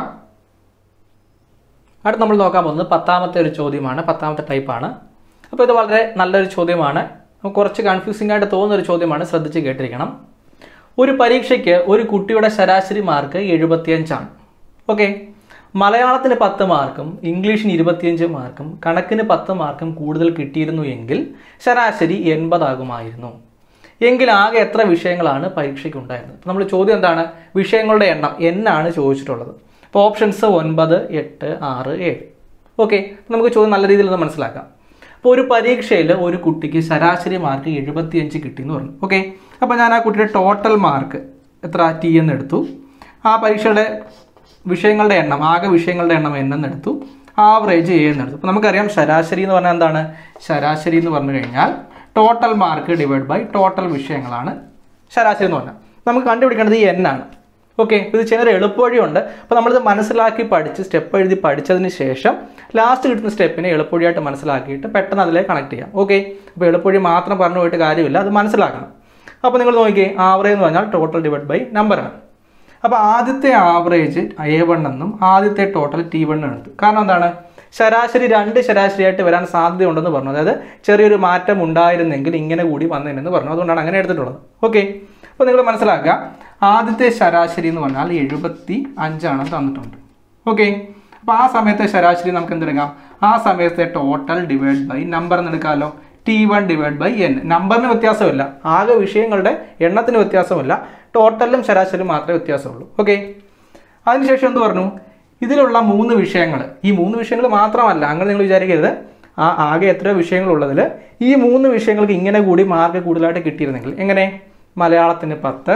അടുത്ത് നമ്മൾ നോക്കാൻ പോകുന്നത് പത്താമത്തെ ഒരു ചോദ്യമാണ് പത്താമത്തെ ടൈപ്പാണ് അപ്പോൾ ഇത് വളരെ നല്ലൊരു ചോദ്യമാണ് നമുക്ക് കുറച്ച് കൺഫ്യൂസിംഗ് ആയിട്ട് തോന്നുന്ന ഒരു ചോദ്യമാണ് ശ്രദ്ധിച്ച് കേട്ടിരിക്കണം ഒരു പരീക്ഷയ്ക്ക് ഒരു കുട്ടിയുടെ ശരാശരി മാർക്ക് എഴുപത്തിയഞ്ചാണ് ഓക്കെ മലയാളത്തിന് പത്ത് മാർക്കും ഇംഗ്ലീഷിന് ഇരുപത്തിയഞ്ച് മാർക്കും കണക്കിന് പത്ത് മാർക്കും കൂടുതൽ കിട്ടിയിരുന്നു എങ്കിൽ ശരാശരി എൺപതാകുമായിരുന്നു എങ്കിൽ ആകെ എത്ര വിഷയങ്ങളാണ് പരീക്ഷയ്ക്ക് ഉണ്ടായിരുന്നത് നമ്മൾ ചോദ്യം എന്താണ് വിഷയങ്ങളുടെ എണ്ണം എന്നാണ് ചോദിച്ചിട്ടുള്ളത് അപ്പോൾ ഓപ്ഷൻസ് ഒൻപത് എട്ട് ആറ് ഏഴ് ഓക്കെ നമുക്ക് ചോദ്യം നല്ല രീതിയിൽ ഒന്ന് മനസ്സിലാക്കാം അപ്പോൾ ഒരു പരീക്ഷയിൽ ഒരു കുട്ടിക്ക് ശരാശരി മാർക്ക് എഴുപത്തിയഞ്ച് കിട്ടി എന്ന് പറഞ്ഞു ഓക്കെ അപ്പോൾ ഞാൻ ആ കുട്ടിയുടെ ടോട്ടൽ മാർക്ക് എത്ര ടി എന്ന് എടുത്തു ആ പരീക്ഷയുടെ വിഷയങ്ങളുടെ എണ്ണം ആകെ വിഷയങ്ങളുടെ എണ്ണം എന്നെന്ന് എടുത്തു ആവറേജ് എ എന്ന് എടുത്തു അപ്പോൾ നമുക്കറിയാം ശരാശരി എന്ന് പറഞ്ഞാൽ എന്താണ് ശരാശരി എന്ന് പറഞ്ഞു കഴിഞ്ഞാൽ total mark divide by total വിഷയങ്ങളാണ് ശരാശരി എന്ന് പറഞ്ഞാൽ നമുക്ക് കണ്ടുപിടിക്കേണ്ടത് ഈ എൻ ആണ് ഓക്കെ ഇത് ചെയ്യുന്ന എളുപ്പവഴിയുണ്ട് അപ്പോൾ നമ്മളിത് മനസ്സിലാക്കി പഠിച്ച് സ്റ്റെപ്പ് എഴുതി പഠിച്ചതിന് ശേഷം ലാസ്റ്റ് കിട്ടുന്ന സ്റ്റെപ്പിനെ എളുപ്പവഴിയായിട്ട് മനസ്സിലാക്കിയിട്ട് പെട്ടെന്ന് അതിലേക്ക് കണക്ട് ചെയ്യാം ഓക്കെ അപ്പോൾ എളുപ്പവഴി മാത്രം പറഞ്ഞു പോയിട്ട് കാര്യമില്ല അത് മനസ്സിലാക്കണം അപ്പോൾ നിങ്ങൾ നോക്കിയേ ആവറേജ് എന്ന് പറഞ്ഞാൽ ടോട്ടൽ ഡിവൈഡ് ബൈ നമ്പറാണ് അപ്പോൾ ആദ്യത്തെ ആവറേജ് എ വൺ എന്നും ആദ്യത്തെ ടോട്ടൽ ടി വൺ എടുത്തു കാരണം എന്താണ് ശരാശരി രണ്ട് ശരാശരിയായിട്ട് വരാൻ സാധ്യതയുണ്ടെന്ന് പറഞ്ഞു അതായത് ചെറിയൊരു മാറ്റം ഉണ്ടായിരുന്നെങ്കിൽ ഇങ്ങനെ കൂടി വന്നേനെന്ന് പറഞ്ഞു അതുകൊണ്ടാണ് അങ്ങനെ എടുത്തിട്ടുള്ളത് ഓക്കെ അപ്പോൾ നിങ്ങൾ മനസ്സിലാക്കുക ആദ്യത്തെ ശരാശരി എന്ന് പറഞ്ഞാൽ എഴുപത്തി അഞ്ചാണ് തന്നിട്ടുണ്ട് ഓക്കെ അപ്പോൾ ആ സമയത്തെ ശരാശരി നമുക്ക് എന്തെടുക്കാം ആ സമയത്തെ ടോട്ടൽ ഡിവൈഡ് ബൈ നമ്പർ എന്ന് എടുക്കാമല്ലോ t one divide by n നമ്പറിന് വ്യത്യാസമില്ല ആകെ വിഷയങ്ങളുടെ എണ്ണത്തിന് വ്യത്യാസമില്ല ടോട്ടലും ശരാശരി മാത്രമേ വ്യത്യാസമുള്ളൂ ഓക്കെ അതിനുശേഷം എന്ത് പറഞ്ഞു ഇതിലുള്ള മൂന്ന് വിഷയങ്ങൾ ഈ മൂന്ന് വിഷയങ്ങൾ മാത്രമല്ല അങ്ങനെ നിങ്ങൾ വിചാരിക്കരുത് ആ ആകെ എത്ര വിഷയങ്ങളുള്ളതിൽ ഈ മൂന്ന് വിഷയങ്ങൾക്ക് ഇങ്ങനെ കൂടി മാർക്ക് കൂടുതലായിട്ട് കിട്ടിയിരുന്നെങ്കിൽ എങ്ങനെ മലയാളത്തിന് പത്ത്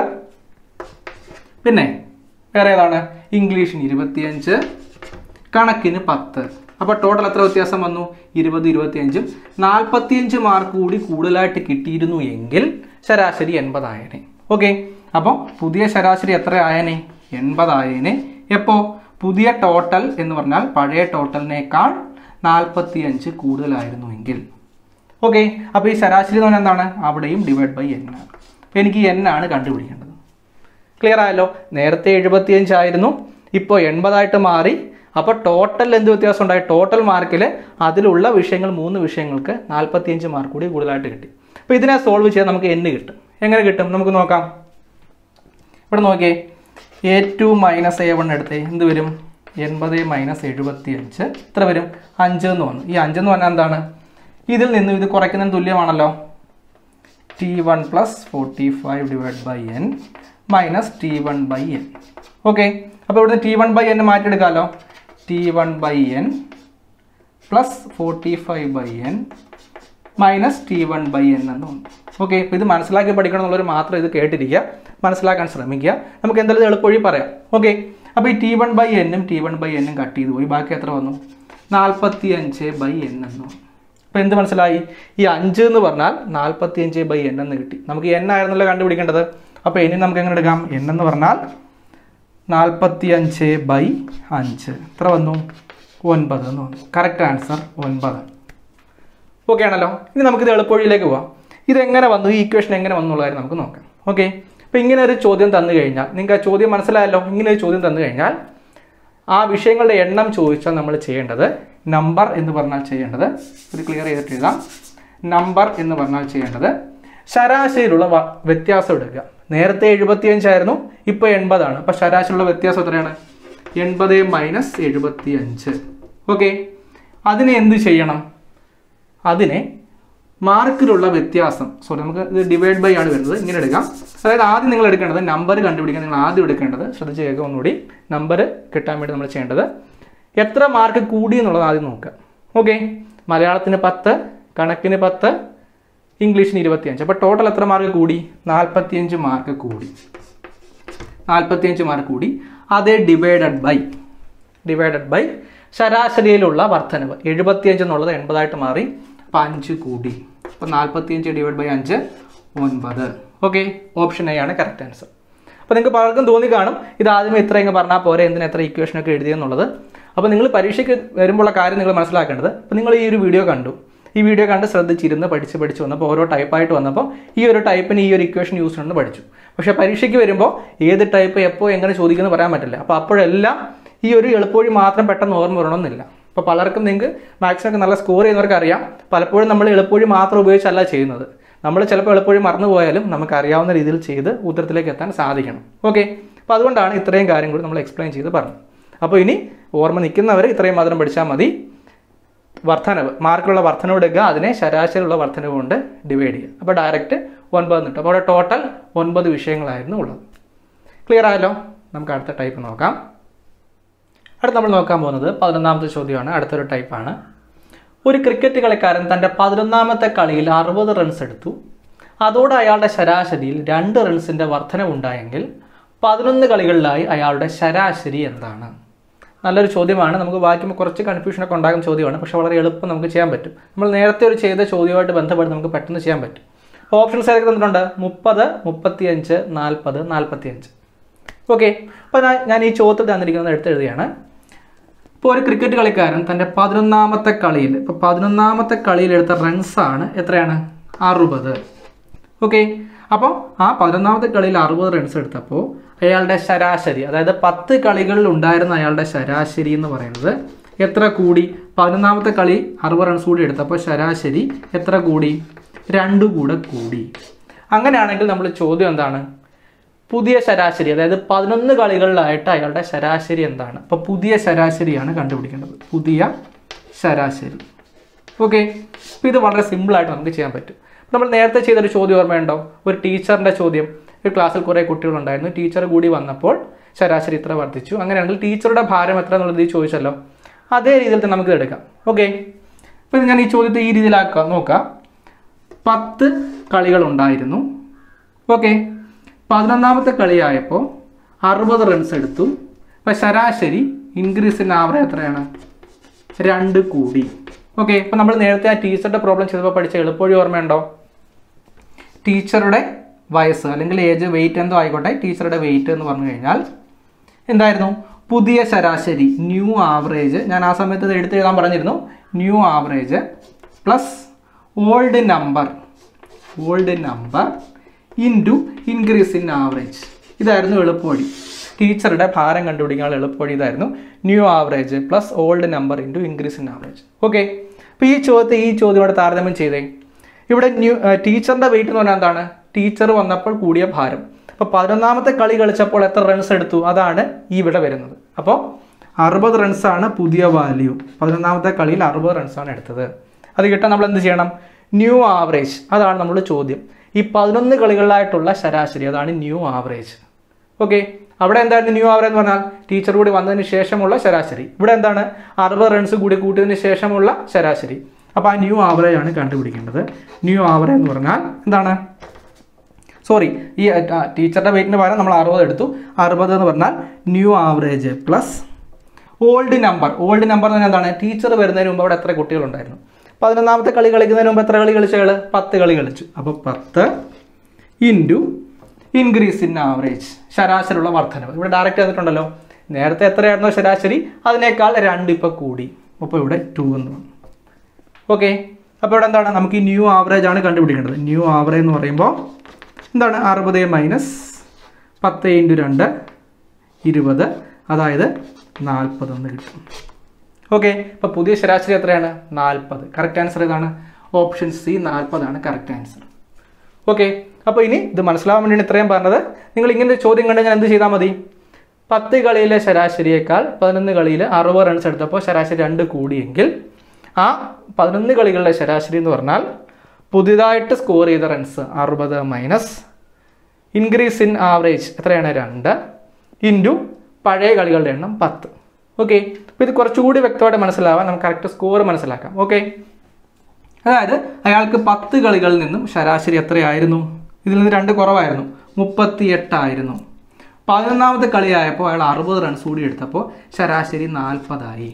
പിന്നെ വേറെ ഏതാണ് ഇംഗ്ലീഷിന് ഇരുപത്തിയഞ്ച് കണക്കിന് പത്ത് അപ്പോൾ ടോട്ടൽ എത്ര വ്യത്യാസം വന്നു ഇരുപത് ഇരുപത്തിയഞ്ചും നാൽപ്പത്തിയഞ്ച് മാർക്ക് കൂടി കൂടുതലായിട്ട് കിട്ടിയിരുന്നു എങ്കിൽ ശരാശരി എൺപതായനെ ഓക്കെ അപ്പോൾ പുതിയ ശരാശരി എത്ര ആയനെ എൺപതായേനെ എപ്പോൾ പുതിയ ടോട്ടൽ എന്ന് പറഞ്ഞാൽ പഴയ ടോട്ടലിനേക്കാൾ നാൽപ്പത്തിയഞ്ച് കൂടുതലായിരുന്നുവെങ്കിൽ ഓക്കെ അപ്പോൾ ഈ ശരാശരി എന്ന് പറഞ്ഞാൽ എന്താണ് അവിടെയും ഡിവൈഡ് ബൈ എൻ ആണ് അപ്പോൾ എനിക്ക് എൻ ആണ് കണ്ടുപിടിക്കേണ്ടത് ക്ലിയർ ആയല്ലോ നേരത്തെ എഴുപത്തിയഞ്ച് ആയിരുന്നു ഇപ്പോൾ എൺപതായിട്ട് മാറി അപ്പോൾ ടോട്ടൽ എന്ത് വ്യത്യാസം ഉണ്ടായി ടോട്ടൽ മാർക്കിൽ അതിലുള്ള വിഷയങ്ങൾ മൂന്ന് വിഷയങ്ങൾക്ക് നാൽപ്പത്തിയഞ്ച് മാർക്ക് കൂടി കൂടുതലായിട്ട് കിട്ടി അപ്പോൾ ഇതിനെ സോൾവ് ചെയ്യാൻ നമുക്ക് എൻ കിട്ടും എങ്ങനെ കിട്ടും നമുക്ക് നോക്കാം ഇവിടെ നോക്കിയേ a two minus a one എടുത്തേ എന്ത് വരും എൺപത് മൈനസ് എഴുപത്തി അഞ്ച് എത്ര വരും അഞ്ച് എന്ന് വന്നു ഈ അഞ്ച് എന്ന് പറഞ്ഞാൽ എന്താണ് ഇതിൽ നിന്നും ഇത് കുറയ്ക്കുന്നതിന് തുല്യമാണല്ലോ t one plus forty five divide by n minus t one by n okay അപ്പോൾ ഇവിടുന്ന് ടി വൺ ബൈ എൻ മാറ്റിയെടുക്കാമല്ലോ t one by n plus forty five by n minus t one by n എന്ന് ഉണ്ട് okay ഇപ്പോൾ ഇത് മനസ്സിലാക്കി പഠിക്കണം എന്നുള്ളവർ മാത്രം ഇത് കേട്ടിരിക്കുക മനസ്സിലാക്കാൻ ശ്രമിക്കുക നമുക്ക് എന്തായാലും എളുപ്പവഴി പറയാം ഓക്കെ അപ്പോൾ ഈ ടി വൺ ബൈ എന്നും ടി വൺ ബൈ എന്നും കട്ട് ചെയ്ത് പോയി ബാക്കി എത്ര വന്നു നാൽപ്പത്തി അഞ്ച് ബൈ എൻ എന്ന് വന്നു അപ്പോൾ എന്ത് മനസ്സിലായി ഈ അഞ്ച് എന്ന് പറഞ്ഞാൽ നാൽപ്പത്തി അഞ്ച് ബൈ എൻ എന്ന് കിട്ടി നമുക്ക് എൻ ആയിരുന്നല്ലോ കണ്ടുപിടിക്കേണ്ടത് അപ്പോൾ ഇനി നമുക്ക് എങ്ങനെ എടുക്കാം എൻ എന്ന് പറഞ്ഞാൽ നാൽപ്പത്തി അഞ്ച് ബൈ അഞ്ച് എത്ര വന്നു ഒൻപത് എന്ന് വന്നു കറക്റ്റ് ആൻസർ ഒൻപത് ഓക്കെ ആണല്ലോ ഇനി നമുക്കിത് എളുപ്പവഴിയിലേക്ക് പോവാം ഇതെങ്ങനെ വന്നു ഈ ഇക്വേഷൻ എങ്ങനെ വന്നു എന്നുള്ള കാര്യം നമുക്ക് നോക്കാം ഓക്കെ അപ്പോൾ ഇങ്ങനെ ഒരു ചോദ്യം തന്നു കഴിഞ്ഞാൽ നിങ്ങൾക്ക് ആ ചോദ്യം മനസ്സിലായല്ലോ ഇങ്ങനെ ഒരു ചോദ്യം തന്നു കഴിഞ്ഞാൽ ആ വിഷയങ്ങളുടെ എണ്ണം ചോദിച്ചാൽ നമ്മൾ ചെയ്യേണ്ടത് നമ്പർ എന്ന് പറഞ്ഞാൽ ചെയ്യേണ്ടത് ഇത് ക്ലിയർ ചെയ്തിട്ട് എഴുതാം നമ്പർ എന്ന് പറഞ്ഞാൽ ചെയ്യേണ്ടത് ശരാശരിയിലുള്ള വ- വ്യത്യാസം എടുക്കുക നേരത്തെ എഴുപത്തിയഞ്ചായിരുന്നു ഇപ്പോൾ എൺപതാണ് അപ്പോൾ ശരാശരിയുള്ള വ്യത്യാസം എത്രയാണ് എൺപത് മൈനസ് എഴുപത്തി അഞ്ച് ഓക്കെ അതിനെ എന്ത് ചെയ്യണം അതിനെ മാർക്കിലുള്ള വ്യത്യാസം സോറി നമുക്ക് ഇത് ഡിവൈഡ് ബൈ ആണ് വരുന്നത് ഇങ്ങനെ എടുക്കാം അതായത് ആദ്യം നിങ്ങൾ എടുക്കേണ്ടത് നമ്പർ കണ്ടുപിടിക്കാൻ നിങ്ങൾ ആദ്യം എടുക്കേണ്ടത് ശ്രദ്ധിച്ച് കേൾക്കുക ഒന്നുകൂടി നമ്പർ കിട്ടാൻ വേണ്ടി നമ്മൾ ചെയ്യേണ്ടത് എത്ര മാർക്ക് കൂടി എന്നുള്ളത് ആദ്യം നോക്കുക ഓക്കെ മലയാളത്തിന് പത്ത് കണക്കിന് പത്ത് ഇംഗ്ലീഷിന് ഇരുപത്തിയഞ്ച് അപ്പോൾ ടോട്ടൽ എത്ര മാർക്ക് കൂടി നാൽപ്പത്തിയഞ്ച് മാർക്ക് കൂടി നാൽപ്പത്തിയഞ്ച് മാർക്ക് കൂടി അതേ ഡിവൈഡഡ് ബൈ ഡിവൈഡഡ് ബൈ ശരാശരിയിലുള്ള വർധനവ് എഴുപത്തിയഞ്ച് എന്നുള്ളത് എൺപതായിട്ട് മാറി അപ്പം അഞ്ച് കൂടി അപ്പം നാൽപ്പത്തിയഞ്ച് ഡിവൈഡ് ബൈ അഞ്ച് ഒൻപത് ഓക്കെ ഓപ്ഷൻ എ ആണ് കറക്റ്റ് ആൻസർ അപ്പോൾ നിങ്ങൾക്ക് പലർക്കും തോന്നി കാണും ഇത് ആദ്യമേ ഇത്ര ഇങ്ങ് പറഞ്ഞാൽ പോരെ എന്തിനാ എത്ര ഇക്വേഷനൊക്കെ എഴുതിയെന്നുള്ളത് അപ്പോൾ നിങ്ങൾ പരീക്ഷയ്ക്ക് വരുമ്പോഴുള്ള കാര്യം നിങ്ങൾ മനസ്സിലാക്കേണ്ടത് അപ്പോൾ നിങ്ങൾ ഈ ഒരു വീഡിയോ കണ്ടു ഈ വീഡിയോ കണ്ട് ശ്രദ്ധിച്ചിരുന്ന് പഠിച്ച് പഠിച്ച് വന്നപ്പോൾ ഓരോ ടൈപ്പായിട്ട് വന്നപ്പോൾ ഈ ഒരു ടൈപ്പിന് ഈ ഒരു ഇക്വേഷൻ യൂസ് ഉണ്ടെന്ന് പഠിച്ചു പക്ഷേ പരീക്ഷയ്ക്ക് വരുമ്പോൾ ഏത് ടൈപ്പ് എപ്പോൾ എങ്ങനെ ചോദിക്കുമെന്ന് പറയാൻ പറ്റില്ല അപ്പോൾ അപ്പോഴെല്ലാം ഈ ഒരു എളുപ്പവഴി മാത്രം പെട്ടെന്ന് ഓർമ്മ വരണമെന്നില്ല അപ്പോൾ പലർക്കും നിങ്ങൾക്ക് മാത്സിനൊക്കെ നല്ല സ്കോർ ചെയ്യുന്നവർക്ക് അറിയാം പലപ്പോഴും നമ്മൾ എളുപ്പവഴി മാത്രം ഉപയോഗിച്ചല്ല ചെയ്യുന്നത് നമ്മൾ ചിലപ്പോൾ എളുപ്പവഴി മറന്നു പോയാലും നമുക്ക് അറിയാവുന്ന രീതിയിൽ ചെയ്ത് ഉത്തരത്തിലേക്ക് എത്താൻ സാധിക്കണം ഓക്കെ അപ്പോൾ അതുകൊണ്ടാണ് ഇത്രയും കാര്യം കൂടി നമ്മൾ എക്സ്പ്ലെയിൻ ചെയ്ത് പറഞ്ഞത് അപ്പോൾ ഇനി ഓർമ്മ നിൽക്കുന്നവർ ഇത്രയും മാത്രം പഠിച്ചാൽ മതി വർധനവ് മാർക്കിലുള്ള വർധനവ് എടുക്കുക അതിനെ ശരാശരിയുള്ള വർധനവ് കൊണ്ട് ഡിവൈഡ് ചെയ്യുക അപ്പോൾ ഡയറക്റ്റ് ഒൻപത് കിട്ടും അപ്പോൾ അവിടെ ടോട്ടൽ ഒൻപത് വിഷയങ്ങളായിരുന്നു ഉള്ളത് ക്ലിയർ ആയല്ലോ നമുക്ക് അടുത്ത ടൈപ്പ് നോക്കാം അടുത്ത് നമ്മൾ നോക്കാൻ പോകുന്നത് പതിനൊന്നാമത്തെ ചോദ്യമാണ് അടുത്തൊരു ടൈപ്പാണ് ഒരു ക്രിക്കറ്റ് കളിക്കാരൻ തൻ്റെ പതിനൊന്നാമത്തെ കളിയിൽ അറുപത് റൺസ് എടുത്തു അതോടെ അയാളുടെ ശരാശരിയിൽ രണ്ട് റൺസിൻ്റെ വർധനവുണ്ടായെങ്കിൽ പതിനൊന്ന് കളികളിലായി അയാളുടെ ശരാശരി എന്താണ് നല്ലൊരു ചോദ്യമാണ് നമുക്ക് വായിക്കുമ്പോൾ കുറച്ച് കൺഫ്യൂഷനൊക്കെ ഉണ്ടാകുന്ന ചോദ്യമാണ് പക്ഷെ വളരെ എളുപ്പം നമുക്ക് ചെയ്യാൻ പറ്റും നമ്മൾ നേരത്തെ ഒരു ചെയ്ത ചോദ്യമായിട്ട് ബന്ധപ്പെട്ട് നമുക്ക് പെട്ടെന്ന് ചെയ്യാൻ പറ്റും ഓപ്ഷൻസ് ഏതൊക്കെ തന്നിട്ടുണ്ട് മുപ്പത് മുപ്പത്തിയഞ്ച് നാൽപ്പത് നാൽപ്പത്തിയഞ്ച് ഓക്കെ അപ്പോൾ ഞാൻ ഞാൻ ഈ ചോദ്യത്തിൽ തന്നിരിക്കുന്നത് എടുത്ത് എഴുതിയാണ് ഇപ്പോൾ ഒരു ക്രിക്കറ്റ് കളിക്കാരൻ തൻ്റെ പതിനൊന്നാമത്തെ കളിയിൽ ഇപ്പോൾ പതിനൊന്നാമത്തെ കളിയിൽ എടുത്ത റൺസാണ് എത്രയാണ് അറുപത് ഓക്കെ അപ്പോൾ ആ പതിനൊന്നാമത്തെ കളിയിൽ അറുപത് റൺസ് എടുത്തപ്പോൾ അയാളുടെ ശരാശരി അതായത് പത്ത് കളികളിൽ ഉണ്ടായിരുന്ന അയാളുടെ ശരാശരി എന്ന് പറയുന്നത് എത്ര കൂടി പതിനൊന്നാമത്തെ കളി അറുപത് റൺസ് കൂടി എടുത്തപ്പോൾ ശരാശരി എത്ര കൂടി രണ്ടു കൂടെ കൂടി അങ്ങനെയാണെങ്കിൽ നമ്മൾ ചോദ്യം എന്താണ് പുതിയ ശരാശരി അതായത് പതിനൊന്ന് കളികളിലായിട്ട് അയാളുടെ ശരാശരി എന്താണ് അപ്പോൾ പുതിയ ശരാശരിയാണ് കണ്ടുപിടിക്കേണ്ടത് പുതിയ ശരാശരി ഓക്കെ അപ്പോൾ ഇത് വളരെ സിമ്പിളായിട്ട് നമുക്ക് ചെയ്യാൻ പറ്റും നമ്മൾ നേരത്തെ ചെയ്തൊരു ചോദ്യം ഓർമ്മയുണ്ടോ ഒരു ടീച്ചറിൻ്റെ ചോദ്യം ഒരു ക്ലാസ്സിൽ കുറേ കുട്ടികളുണ്ടായിരുന്നു ടീച്ചർ കൂടി വന്നപ്പോൾ ശരാശരി ഇത്ര വർദ്ധിച്ചു അങ്ങനെയാണെങ്കിൽ ടീച്ചറുടെ ഭാരം എത്ര എന്നുള്ളത് ഈ ചോദിച്ചല്ലോ അതേ രീതിയിൽ തന്നെ നമുക്ക് എടുക്കാം ഓക്കെ അപ്പോൾ ഇത് ഞാൻ ഈ ചോദ്യത്തെ ഈ രീതിയിലാക്കാം നോക്കാം പത്ത് കളികളുണ്ടായിരുന്നു ഓക്കെ പതിനൊന്നാമത്തെ കളിയായപ്പോൾ അറുപത് റൺസ് എടുത്തു അപ്പോൾ ശരാശരി ഇൻക്രീസ് ഇൻ ആവറേജ് എത്രയാണ് രണ്ട് കൂടി ഓക്കെ അപ്പോൾ നമ്മൾ നേരത്തെ ആ ടീച്ചറുടെ പ്രോബ്ലം ചെയ്തപ്പോൾ പഠിച്ച എളുപ്പവഴി ഓർമ്മയുണ്ടോ ടീച്ചറുടെ വയസ്സ് അല്ലെങ്കിൽ ഏജ് വെയിറ്റ് എന്തോ ആയിക്കോട്ടെ ടീച്ചറുടെ വെയിറ്റ് എന്ന് പറഞ്ഞു കഴിഞ്ഞാൽ എന്തായിരുന്നു പുതിയ ശരാശരി ന്യൂ ആവറേജ് ഞാൻ ആ സമയത്ത് ഇത് എടുത്ത് എഴുതാൻ പറഞ്ഞിരുന്നു new average plus old number old number into increase in average ഇതായിരുന്നു എളുപ്പവഴി ടീച്ചറുടെ ഭാരം കണ്ടുപിടിക്കാനുള്ള എളുപ്പവഴി ഇതായിരുന്നു new average plus old number into increase in average okay അപ്പോൾ ഈ ചോദ്യത്തെ ഈ ചോദ്യം ഇവിടെ താരതമ്യം ചെയ്തേ ഇവിടെ ന്യൂ ടീച്ചറിൻ്റെ വെയിറ്റ് എന്ന് പറഞ്ഞാൽ എന്താണ് ടീച്ചർ വന്നപ്പോൾ കൂടിയ ഭാരം അപ്പോൾ പതിനൊന്നാമത്തെ കളി കളിച്ചപ്പോൾ എത്ര റൺസ് എടുത്തു അതാണ് ഈ ഇവിടെ വരുന്നത് അപ്പോൾ അറുപത് റൺസാണ് പുതിയ വാല്യൂ പതിനൊന്നാമത്തെ കളിയിൽ അറുപത് റൺസാണ് എടുത്തത് അത് കിട്ടാൻ നമ്മൾ എന്ത് ചെയ്യണം ന്യൂ ആവറേജ് അതാണ് നമ്മുടെ ചോദ്യം ഈ പതിനൊന്ന് കളികളിലായിട്ടുള്ള ശരാശരി അതാണ് ന്യൂ ആവറേജ് ഓക്കെ അവിടെ എന്തായിരുന്നു ന്യൂ ആവറേജ് എന്ന് പറഞ്ഞാൽ ടീച്ചർ കൂടി വന്നതിന് ശേഷമുള്ള ശരാശരി ഇവിടെ എന്താണ് അറുപത് റൺസ് കൂടി കൂട്ടിയതിന് ശേഷമുള്ള ശരാശരി അപ്പോൾ ആ ന്യൂ ആവറേജ് ആണ് കണ്ടുപിടിക്കേണ്ടത് ന്യൂ ആവറേജ് എന്ന് പറഞ്ഞാൽ എന്താണ് സോറി ഈ ആ, ടീച്ചറുടെ വെയിറ്റിന് പകരം നമ്മൾ അറുപത് എടുത്തു അറുപത് എന്ന് പറഞ്ഞാൽ new average plus old number old number എന്ന് പറഞ്ഞാൽ എന്താണ് ടീച്ചർ വരുന്നതിന് മുമ്പ് അവിടെ എത്ര കുട്ടികളുണ്ടായിരുന്നു പതിനൊന്നാമത്തെ കളി കളിക്കുന്നതിന് മുമ്പ് എത്ര കളി കളിച്ചയാൾ പത്ത് കളി കളിച്ചു അപ്പോൾ പത്ത് ഇൻറ്റു ഇൻക്രീസ് ഇൻ ആവറേജ് ശരാശരിയുള്ള വർധനവ് ഇവിടെ ഡയറക്റ്റ് ചെയ്തിട്ടുണ്ടല്ലോ നേരത്തെ എത്രയായിരുന്നോ ശരാശരി അതിനേക്കാൾ രണ്ട് ഇപ്പോൾ കൂടി അപ്പോൾ ഇവിടെ ടു എന്ന് വന്നു ഓക്കെ അപ്പോൾ ഇവിടെ എന്താണ് നമുക്ക് ഈ ന്യൂ ആവറേജ് ആണ് കണ്ടുപിടിക്കേണ്ടത് ന്യൂ ആവറേജ് എന്ന് പറയുമ്പോൾ എന്താണ് അറുപത് മൈനസ് പത്ത് ഇൻറ്റു രണ്ട് ഇരുപത് അതായത് നാൽപ്പതെന്ന് കിട്ടും ഓക്കെ അപ്പോൾ പുതിയ ശരാശരി എത്രയാണ് നാൽപ്പത് കറക്റ്റ് ആൻസർ ഏതാണ് ഓപ്ഷൻ സി നാൽപ്പതാണ് കറക്റ്റ് ആൻസർ ഓക്കെ അപ്പോൾ ഇനി ഇത് മനസ്സിലാവാൻ വേണ്ടിയാണ് ഇത്രയും പറഞ്ഞത് നിങ്ങൾ ഇങ്ങനെ ഒരു ചോദ്യം കണ്ടു ഞാൻ എന്ത് ചെയ്താൽ മതി പത്ത് കളിയിലെ ശരാശരിയേക്കാൾ പതിനൊന്ന് കളിയിൽ അറുപത് റൺസ് എടുത്തപ്പോൾ ശരാശരി രണ്ട് കൂടിയെങ്കിൽ ആ പതിനൊന്ന് കളികളുടെ ശരാശരി എന്ന് പറഞ്ഞാൽ പുതിയതായിട്ട് സ്കോർ ചെയ്ത റൺസ് അറുപത് മൈനസ് ഇൻക്രീസ് ഇൻ ആവറേജ് എത്രയാണ് രണ്ട് ഇൻറ്റു പഴയ കളികളുടെ എണ്ണം പത്ത് ഓക്കെ അപ്പോൾ ഇത് കുറച്ചുകൂടി വ്യക്തമായിട്ട് മനസ്സിലാവാൻ നമുക്ക് കറക്റ്റ് സ്കോർ മനസ്സിലാക്കാം ഓക്കെ അതായത് അയാൾക്ക് പത്ത് കളികളിൽ നിന്നും ശരാശരി എത്രയായിരുന്നു ഇതിൽ നിന്ന് രണ്ട് കുറവായിരുന്നു മുപ്പത്തി എട്ടായിരുന്നു പതിനൊന്നാമത്തെ കളിയായപ്പോൾ അയാൾ അറുപത് റൺസ് കൂടി എടുത്തപ്പോൾ ശരാശരി നാൽപ്പതായി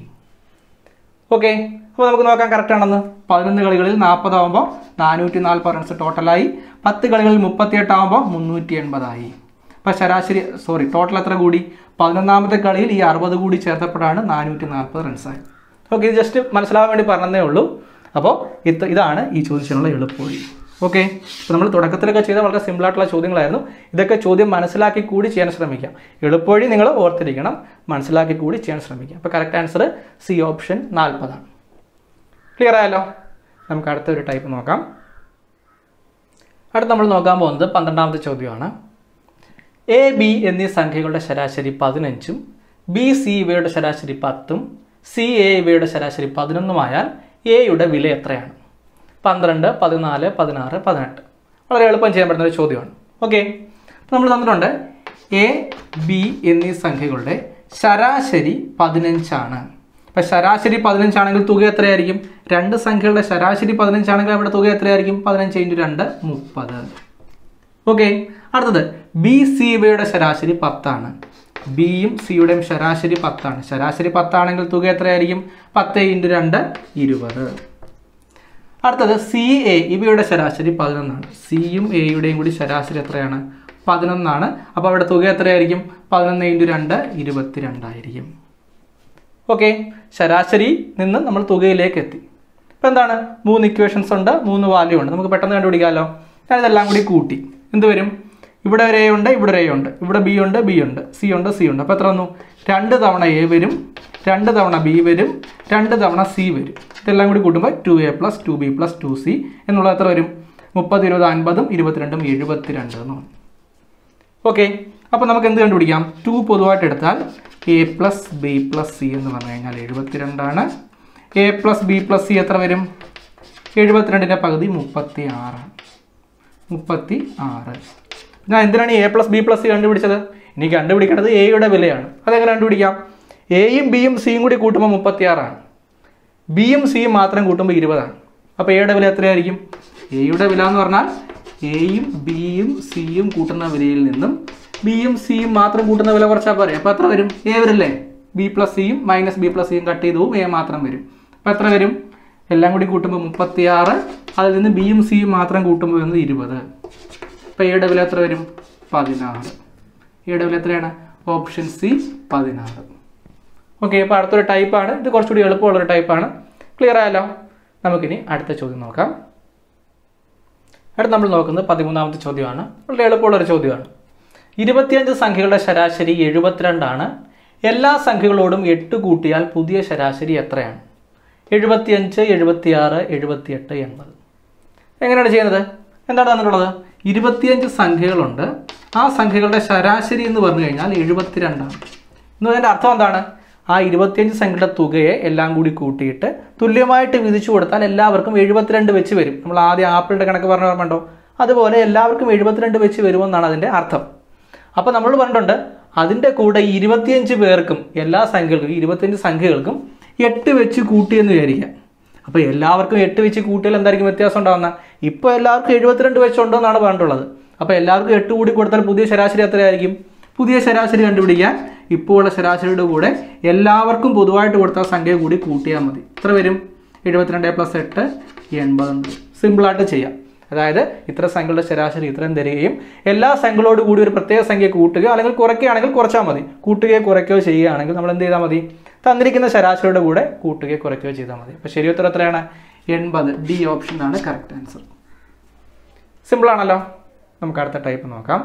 ഓക്കെ അപ്പോൾ നമുക്ക് നോക്കാൻ കറക്റ്റ് ആണെന്ന് പതിനൊന്ന് കളികളിൽ നാൽപ്പതാവുമ്പോൾ നാനൂറ്റി നാൽപ്പത് റൺസ് ടോട്ടലായി പത്ത് കളികളിൽ മുപ്പത്തിയെട്ടാവുമ്പോൾ മുന്നൂറ്റി എൺപതായി അപ്പോൾ ശരാശരി സോറി ടോട്ടൽ എത്ര കൂടി പതിനൊന്നാമത്തെ കളിയിൽ ഈ അറുപത് കൂടി ചേർത്തപ്പോഴാണ് നാനൂറ്റി നാൽപ്പത് റൺസായി ഓക്കെ ഇത് ജസ്റ്റ് മനസ്സിലാവാൻ വേണ്ടി പറഞ്ഞതേ ഉള്ളൂ അപ്പോൾ ഇത് ഇതാണ് ഈ ചോദിച്ചതിനുള്ള എളുപ്പവഴി ഓക്കെ അപ്പോൾ നമ്മൾ തുടക്കത്തിലൊക്കെ ചെയ്ത വളരെ സിമ്പിളായിട്ടുള്ള ചോദ്യങ്ങളായിരുന്നു ഇതൊക്കെ ചോദ്യം മനസ്സിലാക്കി കൂടി ചെയ്യാൻ ശ്രമിക്കാം എളുപ്പവഴി നിങ്ങൾ ഓർത്തിരിക്കണം മനസ്സിലാക്കി കൂടി ചെയ്യാൻ ശ്രമിക്കാം അപ്പോൾ കറക്റ്റ് ആൻസർ സി ഓപ്ഷൻ നാൽപ്പതാണ് ക്ലിയർ ആയല്ലോ നമുക്ക് അടുത്ത ഒരു ടൈപ്പ് നോക്കാം അടുത്ത് നമ്മൾ നോക്കാൻ പോകുന്നത് പന്ത്രണ്ടാമത്തെ ചോദ്യമാണ് എ ബി എന്നീ സംഖ്യകളുടെ ശരാശരി പതിനഞ്ചും ബി സി ഇവയുടെ ശരാശരി പത്തും സി എ ഇവയുടെ ശരാശരി പതിനൊന്നുമായാൽ എയുടെ വില എത്രയാണ് പന്ത്രണ്ട് പതിനാല് പതിനാറ് പതിനെട്ട് വളരെ എളുപ്പം ചെയ്യാൻ പറ്റുന്ന ഒരു ചോദ്യമാണ് ഓക്കെ നമ്മൾ തന്നിട്ടുണ്ട് എ ബി എന്നീ സംഖ്യകളുടെ ശരാശരി പതിനഞ്ചാണ് അപ്പം ശരാശരി പതിനഞ്ചാണെങ്കിൽ തുക എത്രയായിരിക്കും രണ്ട് സംഖ്യകളുടെ ശരാശരി പതിനഞ്ചാണെങ്കിൽ അവിടെ തുക എത്രയായിരിക്കും പതിനഞ്ച് ഇൻറ്റു രണ്ട് മുപ്പത് ഓക്കെ അടുത്തത് ബി സി ഇവയുടെ ശരാശരി പത്താണ് ബിയും സിയുടെയും ശരാശരി പത്താണ് ശരാശരി പത്താണെങ്കിൽ തുക എത്രയായിരിക്കും പത്ത് ഇൻറ്റു രണ്ട് ഇരുപത് അടുത്തത് സി എ ഇവയുടെ ശരാശരി പതിനൊന്നാണ് സിയും എയുടെയും കൂടി ശരാശരി എത്രയാണ് പതിനൊന്നാണ് അപ്പോൾ അവിടെ തുക എത്രയായിരിക്കും പതിനൊന്ന് ഇൻറ്റു രണ്ട് ഇരുപത്തി രണ്ടായിരിക്കും ഓക്കെ ശരാശരി നിന്ന് നമ്മൾ തുകയിലേക്ക് എത്തി ഇപ്പം എന്താണ് മൂന്ന് ഇക്വേഷൻസ് ഉണ്ട് മൂന്ന് വാല്യൂ ഉണ്ട് നമുക്ക് പെട്ടെന്ന് കണ്ടുപിടിക്കാമല്ലോ ഞാൻ ഇതെല്ലാം കൂടി കൂട്ടി എന്ത് വരും ഇവിടെ ഒരു എ ഉണ്ട് ഇവിടെ ഒരു എ ഉണ്ട് ഇവിടെ ബി ഉണ്ട് ബി ഉണ്ട് സി ഉണ്ട് സി ഉണ്ട് അപ്പോൾ എത്ര വന്നു രണ്ട് തവണ എ വരും രണ്ട് തവണ ബി വരും രണ്ട് തവണ സി വരും ഇതെല്ലാം കൂടി കൂട്ടുമ്പോൾ two a plus two b plus two c എന്നുള്ളത് എത്ര വരും മുപ്പത് ഇരുപത് അൻപതും ഇരുപത്തിരണ്ടും എഴുപത്തിരണ്ട് എന്ന് വന്നു ഓക്കെ അപ്പോൾ നമുക്ക് എന്ത് കണ്ടുപിടിക്കാം ടു പൊതുവായിട്ട് എടുത്താൽ a plus b plus c എന്ന് പറഞ്ഞു കഴിഞ്ഞാൽ എഴുപത്തിരണ്ടാണ് a plus b plus c എത്ര വരും എഴുപത്തിരണ്ടിൻ്റെ പകുതി മുപ്പത്തി ആറാണ് മുപ്പത്തി ആറ് ഞാൻ എന്തിനാണ് a plus b plus c കണ്ടുപിടിച്ചത് ഇനി കണ്ടുപിടിക്കേണ്ടത് എയുടെ വിലയാണ് അതെങ്ങനെ കണ്ടുപിടിക്കാം എയും ബിയും സിയും കൂടി കൂട്ടുമ്പോൾ മുപ്പത്തി ആറാണ് ബിയും സിയും മാത്രം കൂട്ടുമ്പോൾ ഇരുപതാണ് അപ്പോൾ എയുടെ വില എത്രയായിരിക്കും എയുടെ വില എന്ന് പറഞ്ഞാൽ എയും ബിയും സിയും കൂട്ടുന്ന വിലയിൽ നിന്നും ബിയും സിയും മാത്രം കൂട്ടുന്ന വില കുറച്ചാൽ പോരെ അപ്പോൾ എത്ര വരും എ വരില്ലേ ബി പ്ലസ് സിയും മൈനസ് ബി പ്ലസ് സിയും കട്ട് ചെയ്തു പോകും എ മാത്രം വരും അപ്പോൾ എത്ര വരും എല്ലാം കൂടി കൂട്ടുമ്പോൾ മുപ്പത്തിയാറ് അതിൽ നിന്ന് ബിയും സിയും മാത്രം കൂട്ടുമ്പോൾ വരുന്നത് ഇരുപത് അപ്പോൾ എയുടെ വില എത്ര വരും പതിനാറ് എയുടെ വില എത്രയാണ് ഓപ്ഷൻ സി പതിനാറ് ഓക്കെ അപ്പോൾ അടുത്തൊരു ടൈപ്പാണ് ഇത് കുറച്ചുകൂടി എളുപ്പമുള്ളൊരു ടൈപ്പാണ് ക്ലിയർ ആയല്ലോ നമുക്കിനി അടുത്ത ചോദ്യം നോക്കാം അടുത്ത് നമ്മൾ നോക്കുന്നത് പതിമൂന്നാമത്തെ ചോദ്യമാണ് വളരെ എളുപ്പമുള്ളൊരു ചോദ്യമാണ് ഇരുപത്തിയഞ്ച് സംഖ്യകളുടെ ശരാശരി എഴുപത്തിരണ്ടാണ് എല്ലാ സംഖ്യകളോടും എട്ട് കൂട്ടിയാൽ പുതിയ ശരാശരി എത്രയാണ് എഴുപത്തിയഞ്ച് എഴുപത്തിയാറ് എഴുപത്തിയെട്ട് എൺപത് എങ്ങനെയാണ് ചെയ്യുന്നത് എന്താണ് തന്നിട്ടുള്ളത് ഇരുപത്തിയഞ്ച് സംഖ്യകളുണ്ട് ആ സംഖ്യകളുടെ ശരാശരി എന്ന് പറഞ്ഞു കഴിഞ്ഞാൽ എഴുപത്തിരണ്ടാണ് എന്ന് പറഞ്ഞതിൻ്റെ അർത്ഥം എന്താണ് ആ ഇരുപത്തിയഞ്ച് സംഖ്യയുടെ തുകയെ എല്ലാം കൂടി കൂട്ടിയിട്ട് തുല്യമായിട്ട് വിധിച്ചു കൊടുത്താൽ എല്ലാവർക്കും എഴുപത്തിരണ്ട് വെച്ച് വരും നമ്മൾ ആദ്യം ആപ്പിളിൻ്റെ കണക്ക് പറഞ്ഞ ഓർമ്മയുണ്ടോ അതുപോലെ എല്ലാവർക്കും എഴുപത്തിരണ്ട് വെച്ച് വരുമെന്നാണ് അതിൻ്റെ അർത്ഥം അപ്പോൾ നമ്മൾ പറഞ്ഞിട്ടുണ്ട് അതിൻ്റെ കൂടെ ഈ ഇരുപത്തിയഞ്ച് പേർക്കും എല്ലാ സംഖ്യകൾക്കും ഈ ഇരുപത്തിയഞ്ച് സംഖ്യകൾക്കും എട്ട് വെച്ച് കൂട്ടിയെന്ന് വിചാരിക്കാം അപ്പോൾ എല്ലാവർക്കും എട്ട് വെച്ച് കൂട്ടിയാൽ എന്തായിരിക്കും വ്യത്യാസം ഉണ്ടാകുന്നത് ഇപ്പോൾ എല്ലാവർക്കും എഴുപത്തിരണ്ട് വെച്ചുണ്ടോ എന്നാണ് പറഞ്ഞിട്ടുള്ളത് അപ്പോൾ എല്ലാവർക്കും എട്ട് കൂടി കൊടുത്താൽ പുതിയ ശരാശരി എത്രയായിരിക്കും പുതിയ ശരാശരി കണ്ടുപിടിക്കാൻ ഇപ്പോൾ ഉള്ള ശരാശരിയുടെ കൂടെ എല്ലാവർക്കും പൊതുവായിട്ട് കൊടുത്ത സംഖ്യ കൂടി കൂട്ടിയാൽ മതി എത്ര വരും എഴുപത്തിരണ്ട് പ്ലസ് എട്ട് എൺപതുണ്ട് സിമ്പിളായിട്ട് ചെയ്യാം അതായത് ഇത്ര സംഖ്യകളുടെ ശരാശരി ഇത്രയും തരികയും എല്ലാ സംഖ്യകളോട് കൂടി ഒരു പ്രത്യേക സംഖ്യ കൂട്ടുകയോ അല്ലെങ്കിൽ കുറയ്ക്കുകയാണെങ്കിൽ കുറച്ചാൽ മതി കൂട്ടുകയോ കുറയ്ക്കുകയോ ചെയ്യുകയാണെങ്കിൽ നമ്മൾ എന്ത് ചെയ്താൽ മതി തന്നിരിക്കുന്ന ശരാശരിയുടെ കൂടെ കൂട്ടുകയോ കുറയ്ക്കുകയോ ചെയ്താൽ മതി അപ്പോൾ ശരി ഉത്തരം എത്രയാണ് എൺപത് ഡി ഓപ്ഷൻ ആണ് കറക്റ്റ് ആൻസർ സിമ്പിൾ ആണല്ലോ നമുക്ക് അടുത്ത ടൈപ്പ് നോക്കാം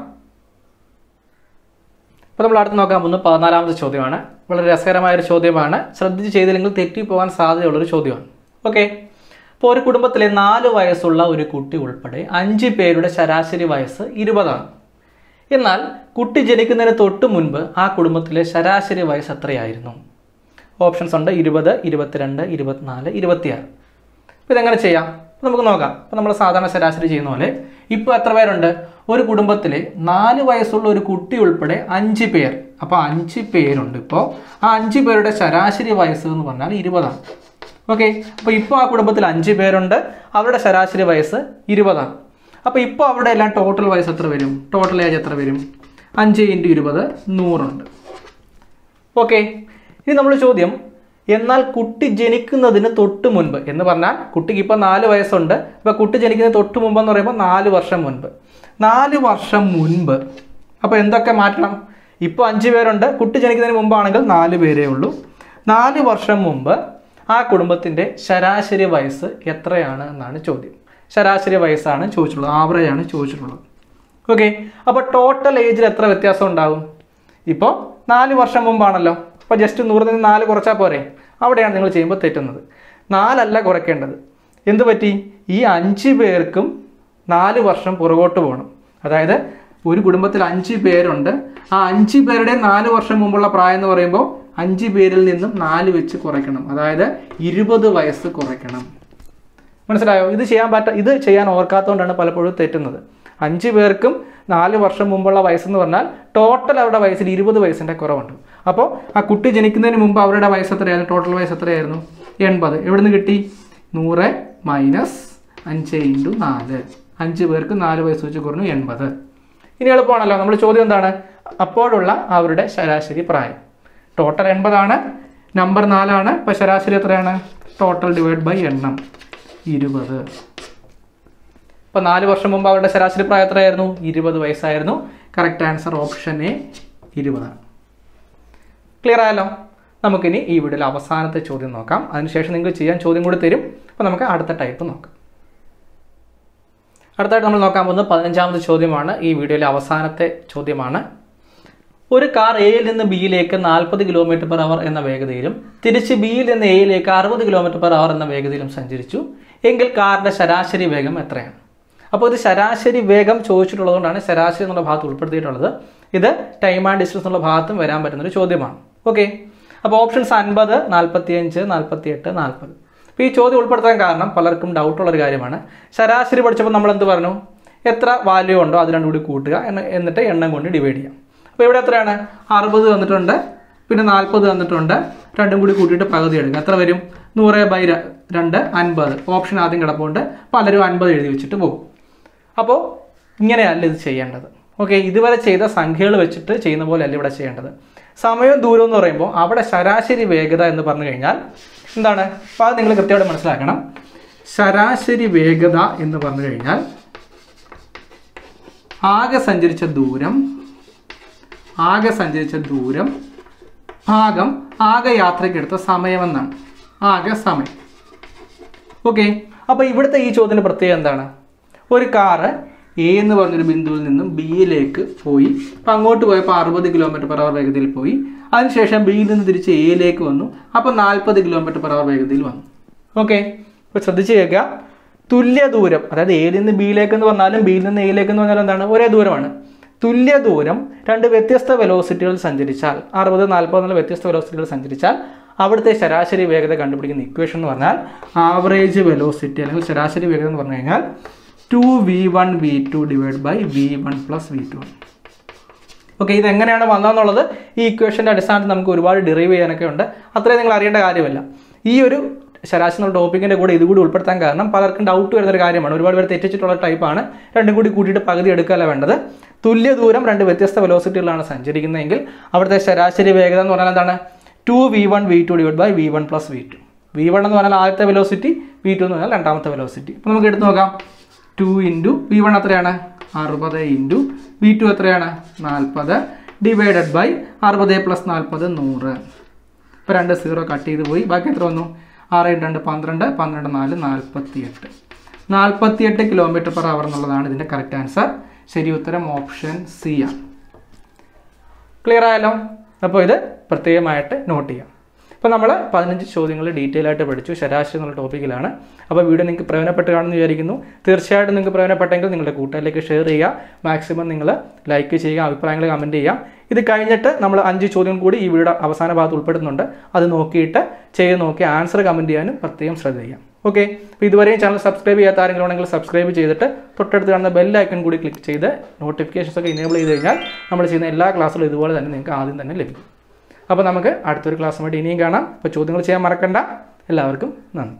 അപ്പോൾ നമ്മൾ അടുത്ത് നോക്കാൻ പോകുന്നത് പതിനാലാമത്തെ ചോദ്യമാണ് വളരെ രസകരമായ ഒരു ചോദ്യമാണ് ശ്രദ്ധിച്ച് ചെയ്തില്ലെങ്കിൽ തെറ്റിപ്പോകാൻ സാധ്യതയുള്ളൊരു ചോദ്യമാണ് ഓക്കെ അപ്പോൾ ഒരു കുടുംബത്തിലെ നാല് വയസ്സുള്ള ഒരു കുട്ടി ഉൾപ്പെടെ അഞ്ച് പേരുടെ ശരാശരി വയസ്സ് ഇരുപതാണ് എന്നാൽ കുട്ടി ജനിക്കുന്നതിന് തൊട്ട് മുൻപ് ആ കുടുംബത്തിലെ ശരാശരി വയസ്സ് എത്രയായിരുന്നു ഓപ്ഷൻസ് ഉണ്ട് ഇരുപത് ഇരുപത്തിരണ്ട് ഇരുപത്തിനാല് ഇരുപത്തിയാറ് അപ്പോൾ ഇതെങ്ങനെ ചെയ്യാം അപ്പോൾ നമുക്ക് നോക്കാം അപ്പോൾ നമ്മൾ സാധാരണ ശരാശരി ചെയ്യുന്ന പോലെ ഇപ്പോൾ എത്ര പേരുണ്ട് ഒരു കുടുംബത്തിൽ നാല് വയസ്സുള്ള ഒരു കുട്ടി ഉൾപ്പെടെ അഞ്ച് പേർ അപ്പോൾ അഞ്ച് പേരുണ്ട് ഇപ്പോൾ ആ അഞ്ച് പേരുടെ ശരാശരി വയസ്സ് എന്ന് പറഞ്ഞാൽ ഇരുപതാണ് ഓക്കെ അപ്പോൾ ഇപ്പോൾ ആ കുടുംബത്തിൽ അഞ്ച് പേരുണ്ട് അവരുടെ ശരാശരി വയസ്സ് ഇരുപതാണ് അപ്പോൾ ഇപ്പോൾ അവിടെ എല്ലാം ടോട്ടൽ വയസ്സ് എത്ര വരും ടോട്ടൽ ഏജ് എത്ര വരും അഞ്ച് ഇൻറ്റു ഇരുപത് നൂറുണ്ട് ഓക്കെ ഇനി നമ്മൾ ചോദ്യം എന്നാൽ കുട്ടി ജനിക്കുന്നതിന് തൊട്ട് മുൻപ് എന്ന് പറഞ്ഞാൽ കുട്ടിക്ക് ഇപ്പോൾ നാല് വയസ്സുണ്ട് ഇപ്പോൾ കുട്ടി ജനിക്കുന്നതിന് തൊട്ട് മുമ്പ് എന്ന് പറയുമ്പോൾ നാല് വർഷം മുൻപ് നാല് വർഷം മുൻപ് അപ്പോൾ എന്തൊക്കെ മാറ്റണം ഇപ്പോൾ അഞ്ച് പേരുണ്ട് കുട്ടി ജനിക്കുന്നതിന് മുമ്പാണെങ്കിൽ നാല് പേരേ ഉള്ളൂ നാല് വർഷം മുമ്പ് ആ കുടുംബത്തിൻ്റെ ശരാശരി വയസ്സ് എത്രയാണ് എന്നാണ് ചോദ്യം ശരാശരി വയസ്സാണ് ചോദിച്ചിട്ടുള്ളത് ആവറേജ് ആണ് ചോദിച്ചിട്ടുള്ളത് ഓക്കെ അപ്പോൾ ടോട്ടൽ ഏജിൽ എത്ര വ്യത്യാസം ഉണ്ടാകും ഇപ്പോൾ നാല് വർഷം മുമ്പാണല്ലോ അപ്പോൾ ജസ്റ്റ് നൂറിൽ നിന്ന് നാല് കുറച്ചാൽ പോരെ അവിടെയാണ് നിങ്ങൾ ചെയ്യുമ്പോൾ തെറ്റുന്നത് നാലല്ല കുറയ്ക്കേണ്ടത് എന്ത് പറ്റി ഈ അഞ്ച് പേർക്കും നാല് വർഷം പുറകോട്ട് പോകണം അതായത് ഒരു കുടുംബത്തിൽ അഞ്ച് പേരുണ്ട് ആ അഞ്ച് പേരുടെ നാല് വർഷം മുമ്പുള്ള പ്രായം എന്ന് പറയുമ്പോൾ അഞ്ച് പേരിൽ നിന്നും നാല് വെച്ച് കുറയ്ക്കണം അതായത് ഇരുപത് വയസ്സ് കുറയ്ക്കണം മനസ്സിലായോ ഇത് ചെയ്യാൻ പറ്റ ഇത് ചെയ്യാൻ ഓർക്കാത്തതുകൊണ്ടാണ് പലപ്പോഴും തെറ്റുന്നത് അഞ്ച് പേർക്കും നാല് വർഷം മുമ്പുള്ള വയസ്സെന്ന് പറഞ്ഞാൽ ടോട്ടൽ അവരുടെ വയസ്സിൽ ഇരുപത് വയസ്സിൻ്റെ കുറവുണ്ട് അപ്പോൾ ആ കുട്ടി ജനിക്കുന്നതിന് മുമ്പ് അവരുടെ വയസ്സ് എത്രയായിരുന്നു ടോട്ടൽ വയസ്സ് എത്രയായിരുന്നു എൺപത് എവിടുന്ന് കിട്ടി നൂറ് മൈനസ് അഞ്ച് ഇൻറ്റു നാല് അഞ്ച് പേർക്ക് നാല് വയസ്സ് വെച്ച് കുറഞ്ഞു എൺപത് ഇനി എളുപ്പമാണല്ലോ നമ്മൾ ചോദ്യം എന്താണ് അപ്പോഴുള്ള അവരുടെ ശരാശരി പ്രായം ടോട്ടൽ എൺപതാണ് നമ്പർ നാലാണ് ഇപ്പോൾ ശരാശരി എത്രയാണ് ടോട്ടൽ ഡിവൈഡ് ബൈ എണ്ണം ഇരുപത് ഇപ്പോൾ നാല് വർഷം മുമ്പ് അവരുടെ ശരാശരി പ്രായം എത്രയായിരുന്നു ഇരുപത് വയസ്സായിരുന്നു കറക്റ്റ് ആൻസർ ഓപ്ഷൻ എ ഇരുപതാണ് ക്ലിയർ ആയല്ലോ നമുക്കിനി ഈ വീഡിയോയിൽ അവസാനത്തെ ചോദ്യം നോക്കാം അതിനുശേഷം നിങ്ങൾക്ക് ചെയ്യാൻ ചോദ്യം കൂടി തരും അപ്പോൾ നമുക്ക് അടുത്ത ടൈപ്പ് നോക്കാം അടുത്തായിട്ട് നമ്മൾ നോക്കാൻ പോകുന്നത് പതിനഞ്ചാമത്തെ ചോദ്യമാണ് ഈ വീഡിയോയിലെ അവസാനത്തെ ചോദ്യമാണ് ഒരു കാർ എയിൽ നിന്ന് ബിയിലേക്ക് നാൽപ്പത് കിലോമീറ്റർ പെർ അവർ എന്ന വേഗതയിലും തിരിച്ച് ബിയിൽ നിന്ന് എയിലേക്ക് അറുപത് കിലോമീറ്റർ പെർ അവർ എന്ന വേഗതയിലും സഞ്ചരിച്ചു എങ്കിൽ കാറിന്റെ ശരാശരി വേഗം എത്രയാണ് അപ്പോൾ ഇത് ശരാശരി വേഗം ചോദിച്ചിട്ടുള്ളതുകൊണ്ടാണ് ശരാശരി എന്നുള്ള ഭാഗത്ത് ഉൾപ്പെടുത്തിയിട്ടുള്ളത് ഇത് ടൈം ആൻഡ് ഡിസ്റ്റൻസ് എന്നുള്ള ഭാഗത്തും വരാൻ പറ്റുന്ന ഒരു ചോദ്യമാണ് ഓക്കെ അപ്പോൾ ഓപ്ഷൻസ് അൻപത് നാൽപ്പത്തിയഞ്ച് നാൽപ്പത്തിയെട്ട് നാൽപ്പത് അപ്പോൾ ഈ ചോദ്യം ഉൾപ്പെടുത്താൻ കാരണം പലർക്കും ഡൗട്ടുള്ള ഒരു കാര്യമാണ് ശരാശരി പഠിച്ചപ്പോൾ നമ്മൾ എന്ത് പറഞ്ഞു എത്ര വാല്യൂ ഉണ്ടോ അത് രണ്ടും കൂടി കൂട്ടുക എന്ന് എന്നിട്ട് എണ്ണം കൊണ്ട് ഡിവൈഡ് ചെയ്യാം അപ്പോൾ ഇവിടെ എത്രയാണ് അറുപത് തന്നിട്ടുണ്ട് പിന്നെ നാൽപ്പത് തന്നിട്ടുണ്ട് രണ്ടും കൂടി കൂട്ടിയിട്ട് പകുതി എടുക്കുക എത്ര വരും നൂറ് ബൈ ര- രണ്ട് അൻപത് ഓപ്ഷൻ ആദ്യം കിടപ്പുണ്ട് പലരും അൻപത് എഴുതി വെച്ചിട്ട് പോകും അപ്പോൾ ഇങ്ങനെയല്ല ഇത് ചെയ്യേണ്ടത് ഓക്കെ ഇതുവരെ ചെയ്ത സംഖ്യകൾ വെച്ചിട്ട് ചെയ്യുന്ന പോലെ അല്ല ഇവിടെ ചെയ്യേണ്ടത് സമയവും ദൂരവും എന്ന് പറയുമ്പോൾ അവിടെ ശരാശരി വേഗത എന്ന് പറഞ്ഞു കഴിഞ്ഞാൽ എന്താണ് അപ്പോൾ അത് നിങ്ങൾ കൃത്യമായിട്ട് മനസ്സിലാക്കണം ശരാശരി വേഗത എന്ന് പറഞ്ഞു കഴിഞ്ഞാൽ ആകെ സഞ്ചരിച്ച ദൂരം ആകെ സഞ്ചരിച്ച ദൂരം ഭാഗം ആകെ യാത്രയ്ക്കെടുത്ത സമയമെന്നാണ് ആകെ സമയം ഓക്കെ അപ്പോൾ ഇവിടുത്തെ ഈ ചോദ്യത്തിൻ്റെ പ്രത്യേകത എന്താണ് ഒരു കാറ് എ എന്ന് പറഞ്ഞൊരു ബിന്ദുവിൽ നിന്നും ബിയിലേക്ക് പോയി അപ്പോൾ അങ്ങോട്ട് പോയപ്പോൾ അറുപത് കിലോമീറ്റർ പെർ അവർ വേഗതയിൽ പോയി അതിനുശേഷം ബിയിൽ നിന്ന് തിരിച്ച് എയിലേക്ക് വന്നു അപ്പോൾ നാൽപ്പത് കിലോമീറ്റർ പെർ അവർ വേഗതയിൽ വന്നു ഓക്കെ ഇപ്പോൾ ശ്രദ്ധിച്ച് കേൾക്കുക തുല്യ ദൂരം അതായത് എയിൽ നിന്ന് ബിയിലേക്ക് എന്ന് പറഞ്ഞാലും ബിയിൽ നിന്ന് എയിലേക്ക് എന്ന് പറഞ്ഞാൽ എന്താണ് ഒരേ ദൂരമാണ് തുല്യ ദൂരം രണ്ട് വ്യത്യസ്ത വെലോസിറ്റികൾ സഞ്ചരിച്ചാൽ അറുപത് നാൽപ്പത് എന്നുള്ള വ്യത്യസ്ത വെലോസിറ്റികൾ സഞ്ചരിച്ചാൽ അവിടുത്തെ ശരാശരി വേഗത കണ്ടുപിടിക്കുന്ന ഇക്വേഷൻ എന്ന് പറഞ്ഞാൽ ആവറേജ് വെലോസിറ്റി അല്ലെങ്കിൽ ശരാശരി വേഗത എന്ന് പറഞ്ഞു കഴിഞ്ഞാൽ two v one v two divide by v one plus v two okay ഇത് എങ്ങനെയാണ് വന്നതെന്നുള്ളത് ഈ ഇക്വേഷൻ്റെ അടിസ്ഥാനത്തിൽ നമുക്ക് ഒരുപാട് ഡിറൈവ് ചെയ്യാനൊക്കെ ഉണ്ട് അത്രയും നിങ്ങൾ അറിയേണ്ട കാര്യമല്ല ഈ ഒരു ശരാശരി എന്നുള്ള ടോപ്പിക്കിൻ്റെ കൂടെ ഇതുകൂടി ഉൾപ്പെടുത്താൻ കാരണം പലർക്കും ഡൗട്ട് വരുന്ന ഒരു കാര്യമാണ് ഒരുപാട് പേര് തെറ്റിച്ചിട്ടുള്ള ടൈപ്പാണ് രണ്ടും കൂടി കൂട്ടിയിട്ട് പകുതി എടുക്കുകയല്ല വേണ്ടത് തുല്യ ദൂരം രണ്ട് വ്യത്യസ്ത വെലോസിറ്റികളാണ് സഞ്ചരിക്കുന്നതെങ്കിൽ അവിടുത്തെ ശരാശരി വേഗത എന്ന് പറഞ്ഞാൽ എന്താണ് two v one v two divide by v one plus v two v one എന്ന് പറഞ്ഞാൽ ആദ്യത്തെ വെലോസിറ്റി വി ടു എന്ന് പറഞ്ഞാൽ രണ്ടാമത്തെ വെലോസിറ്റി അപ്പോൾ നമുക്ക് എടുത്ത് നോക്കാം ടു ഇൻറ്റു വി വൺ എത്രയാണ് അറുപത് ഇൻറ്റു വി ടു എത്രയാണ് നാൽപ്പത് ഡിവൈഡഡ് ബൈ അറുപത് പ്ലസ് നാൽപ്പത് നൂറ് ഇപ്പോൾ രണ്ട് സീറോ കട്ട് ചെയ്ത് പോയി ബാക്കി എത്ര വന്നു ആറ് ഇൻറ്റു രണ്ട് പന്ത്രണ്ട് പന്ത്രണ്ട് നാല് നാൽപ്പത്തിയെട്ട് നാൽപ്പത്തിയെട്ട് കിലോമീറ്റർ പെർ അവർ എന്നുള്ളതാണ് ഇതിൻ്റെ കറക്റ്റ് ആൻസർ ശരി ഉത്തരം ഓപ്ഷൻ സി ആണ് ക്ലിയർ ആയല്ലോ അപ്പോൾ ഇത് പ്രത്യേകമായിട്ട് നോട്ട് ചെയ്യാം അപ്പോൾ നമ്മൾ പതിനഞ്ച് ചോദ്യങ്ങൾ ഡീറ്റെയിൽ ആയിട്ട് പഠിച്ചു ശരാശരി എന്നുള്ള ടോപ്പിക്കിലാണ് അപ്പോൾ വീഡിയോ നിങ്ങൾക്ക് പ്രയോജനപ്പെട്ട് കാണുമെന്ന് വിചാരിക്കുന്നു തീർച്ചയായിട്ടും നിങ്ങൾക്ക് പ്രയോജനപ്പെട്ടെങ്കിൽ നിങ്ങളുടെ കൂട്ടുകാരിലേക്ക് ഷെയർ ചെയ്യുക മാക്സിമം നിങ്ങൾ ലൈക്ക് ചെയ്യുക അഭിപ്രായങ്ങൾ കമൻറ്റ് ചെയ്യുക ഇത് കഴിഞ്ഞിട്ട് നമ്മൾ അഞ്ച് ചോദ്യം കൂടി ഈ വീഡിയോ അവസാന ഭാഗത്ത് ഉൾപ്പെടുന്നുണ്ട് അത് നോക്കിയിട്ട് ചെയ്ത് നോക്കി ആൻസർ കമൻറ്റ് ചെയ്യാനും പ്രത്യേകം ശ്രദ്ധിക്കുക ഓക്കെ അപ്പോൾ ഇതുവരെയും ചാനൽ സബ്സ്ക്രൈബ് ചെയ്യാത്ത ആരെങ്കിലും ഉണ്ടെങ്കിൽ സബ്സ്ക്രൈബ് ചെയ്തിട്ട് തൊട്ടടുത്ത് കാണുന്ന ബെൽ ഐക്കൺ കൂടി ക്ലിക്ക് ചെയ്ത് നോട്ടിഫിക്കേഷൻസ് ഒക്കെ ഇനേബിൾ ചെയ്ത് കഴിഞ്ഞാൽ നമ്മൾ ചെയ്യുന്ന എല്ലാ ക്ലാസ്സുകളും ഇതുപോലെ തന്നെ നിങ്ങൾക്ക് ആദ്യം തന്നെ ലഭിക്കും അപ്പോൾ നമുക്ക് അടുത്തൊരു ക്ലാസ്സുമായിട്ട് ഇനിയും കാണാം അപ്പോൾ ചോദ്യങ്ങൾ ചെയ്യാൻ മറക്കണ്ട എല്ലാവർക്കും നന്ദി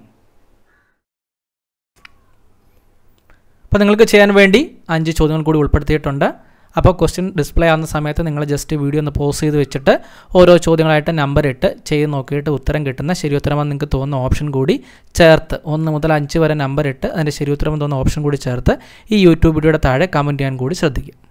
അപ്പോൾ നിങ്ങൾക്ക് ചെയ്യാൻ വേണ്ടി അഞ്ച് ചോദ്യങ്ങൾ കൂടി ഉൾപ്പെടുത്തിയിട്ടുണ്ട് അപ്പോൾ ക്വസ്റ്റ്യൻ ഡിസ്പ്ലേ ആവുന്ന സമയത്ത് നിങ്ങൾ ജസ്റ്റ് വീഡിയോ ഒന്ന് പോസ് ചെയ്ത് വെച്ചിട്ട് ഓരോ ചോദ്യങ്ങളായിട്ട് നമ്പർ ഇട്ട് ചെയ്ത് നോക്കിയിട്ട് ഉത്തരം കിട്ടുന്ന ശരി ഉത്തരമെന്ന് നിങ്ങൾക്ക് തോന്നുന്ന ഓപ്ഷൻ കൂടി ചേർത്ത് ഒന്ന് മുതൽ അഞ്ച് വരെ നമ്പർ ഇട്ട് അതിൻ്റെ ശരി ഉത്തരം തോന്നുന്ന ഓപ്ഷൻ കൂടി ചേർത്ത് ഈ യൂട്യൂബ് വീഡിയോയുടെ താഴെ കമൻറ്റ് ചെയ്യാൻ കൂടി ശ്രദ്ധിക്കുക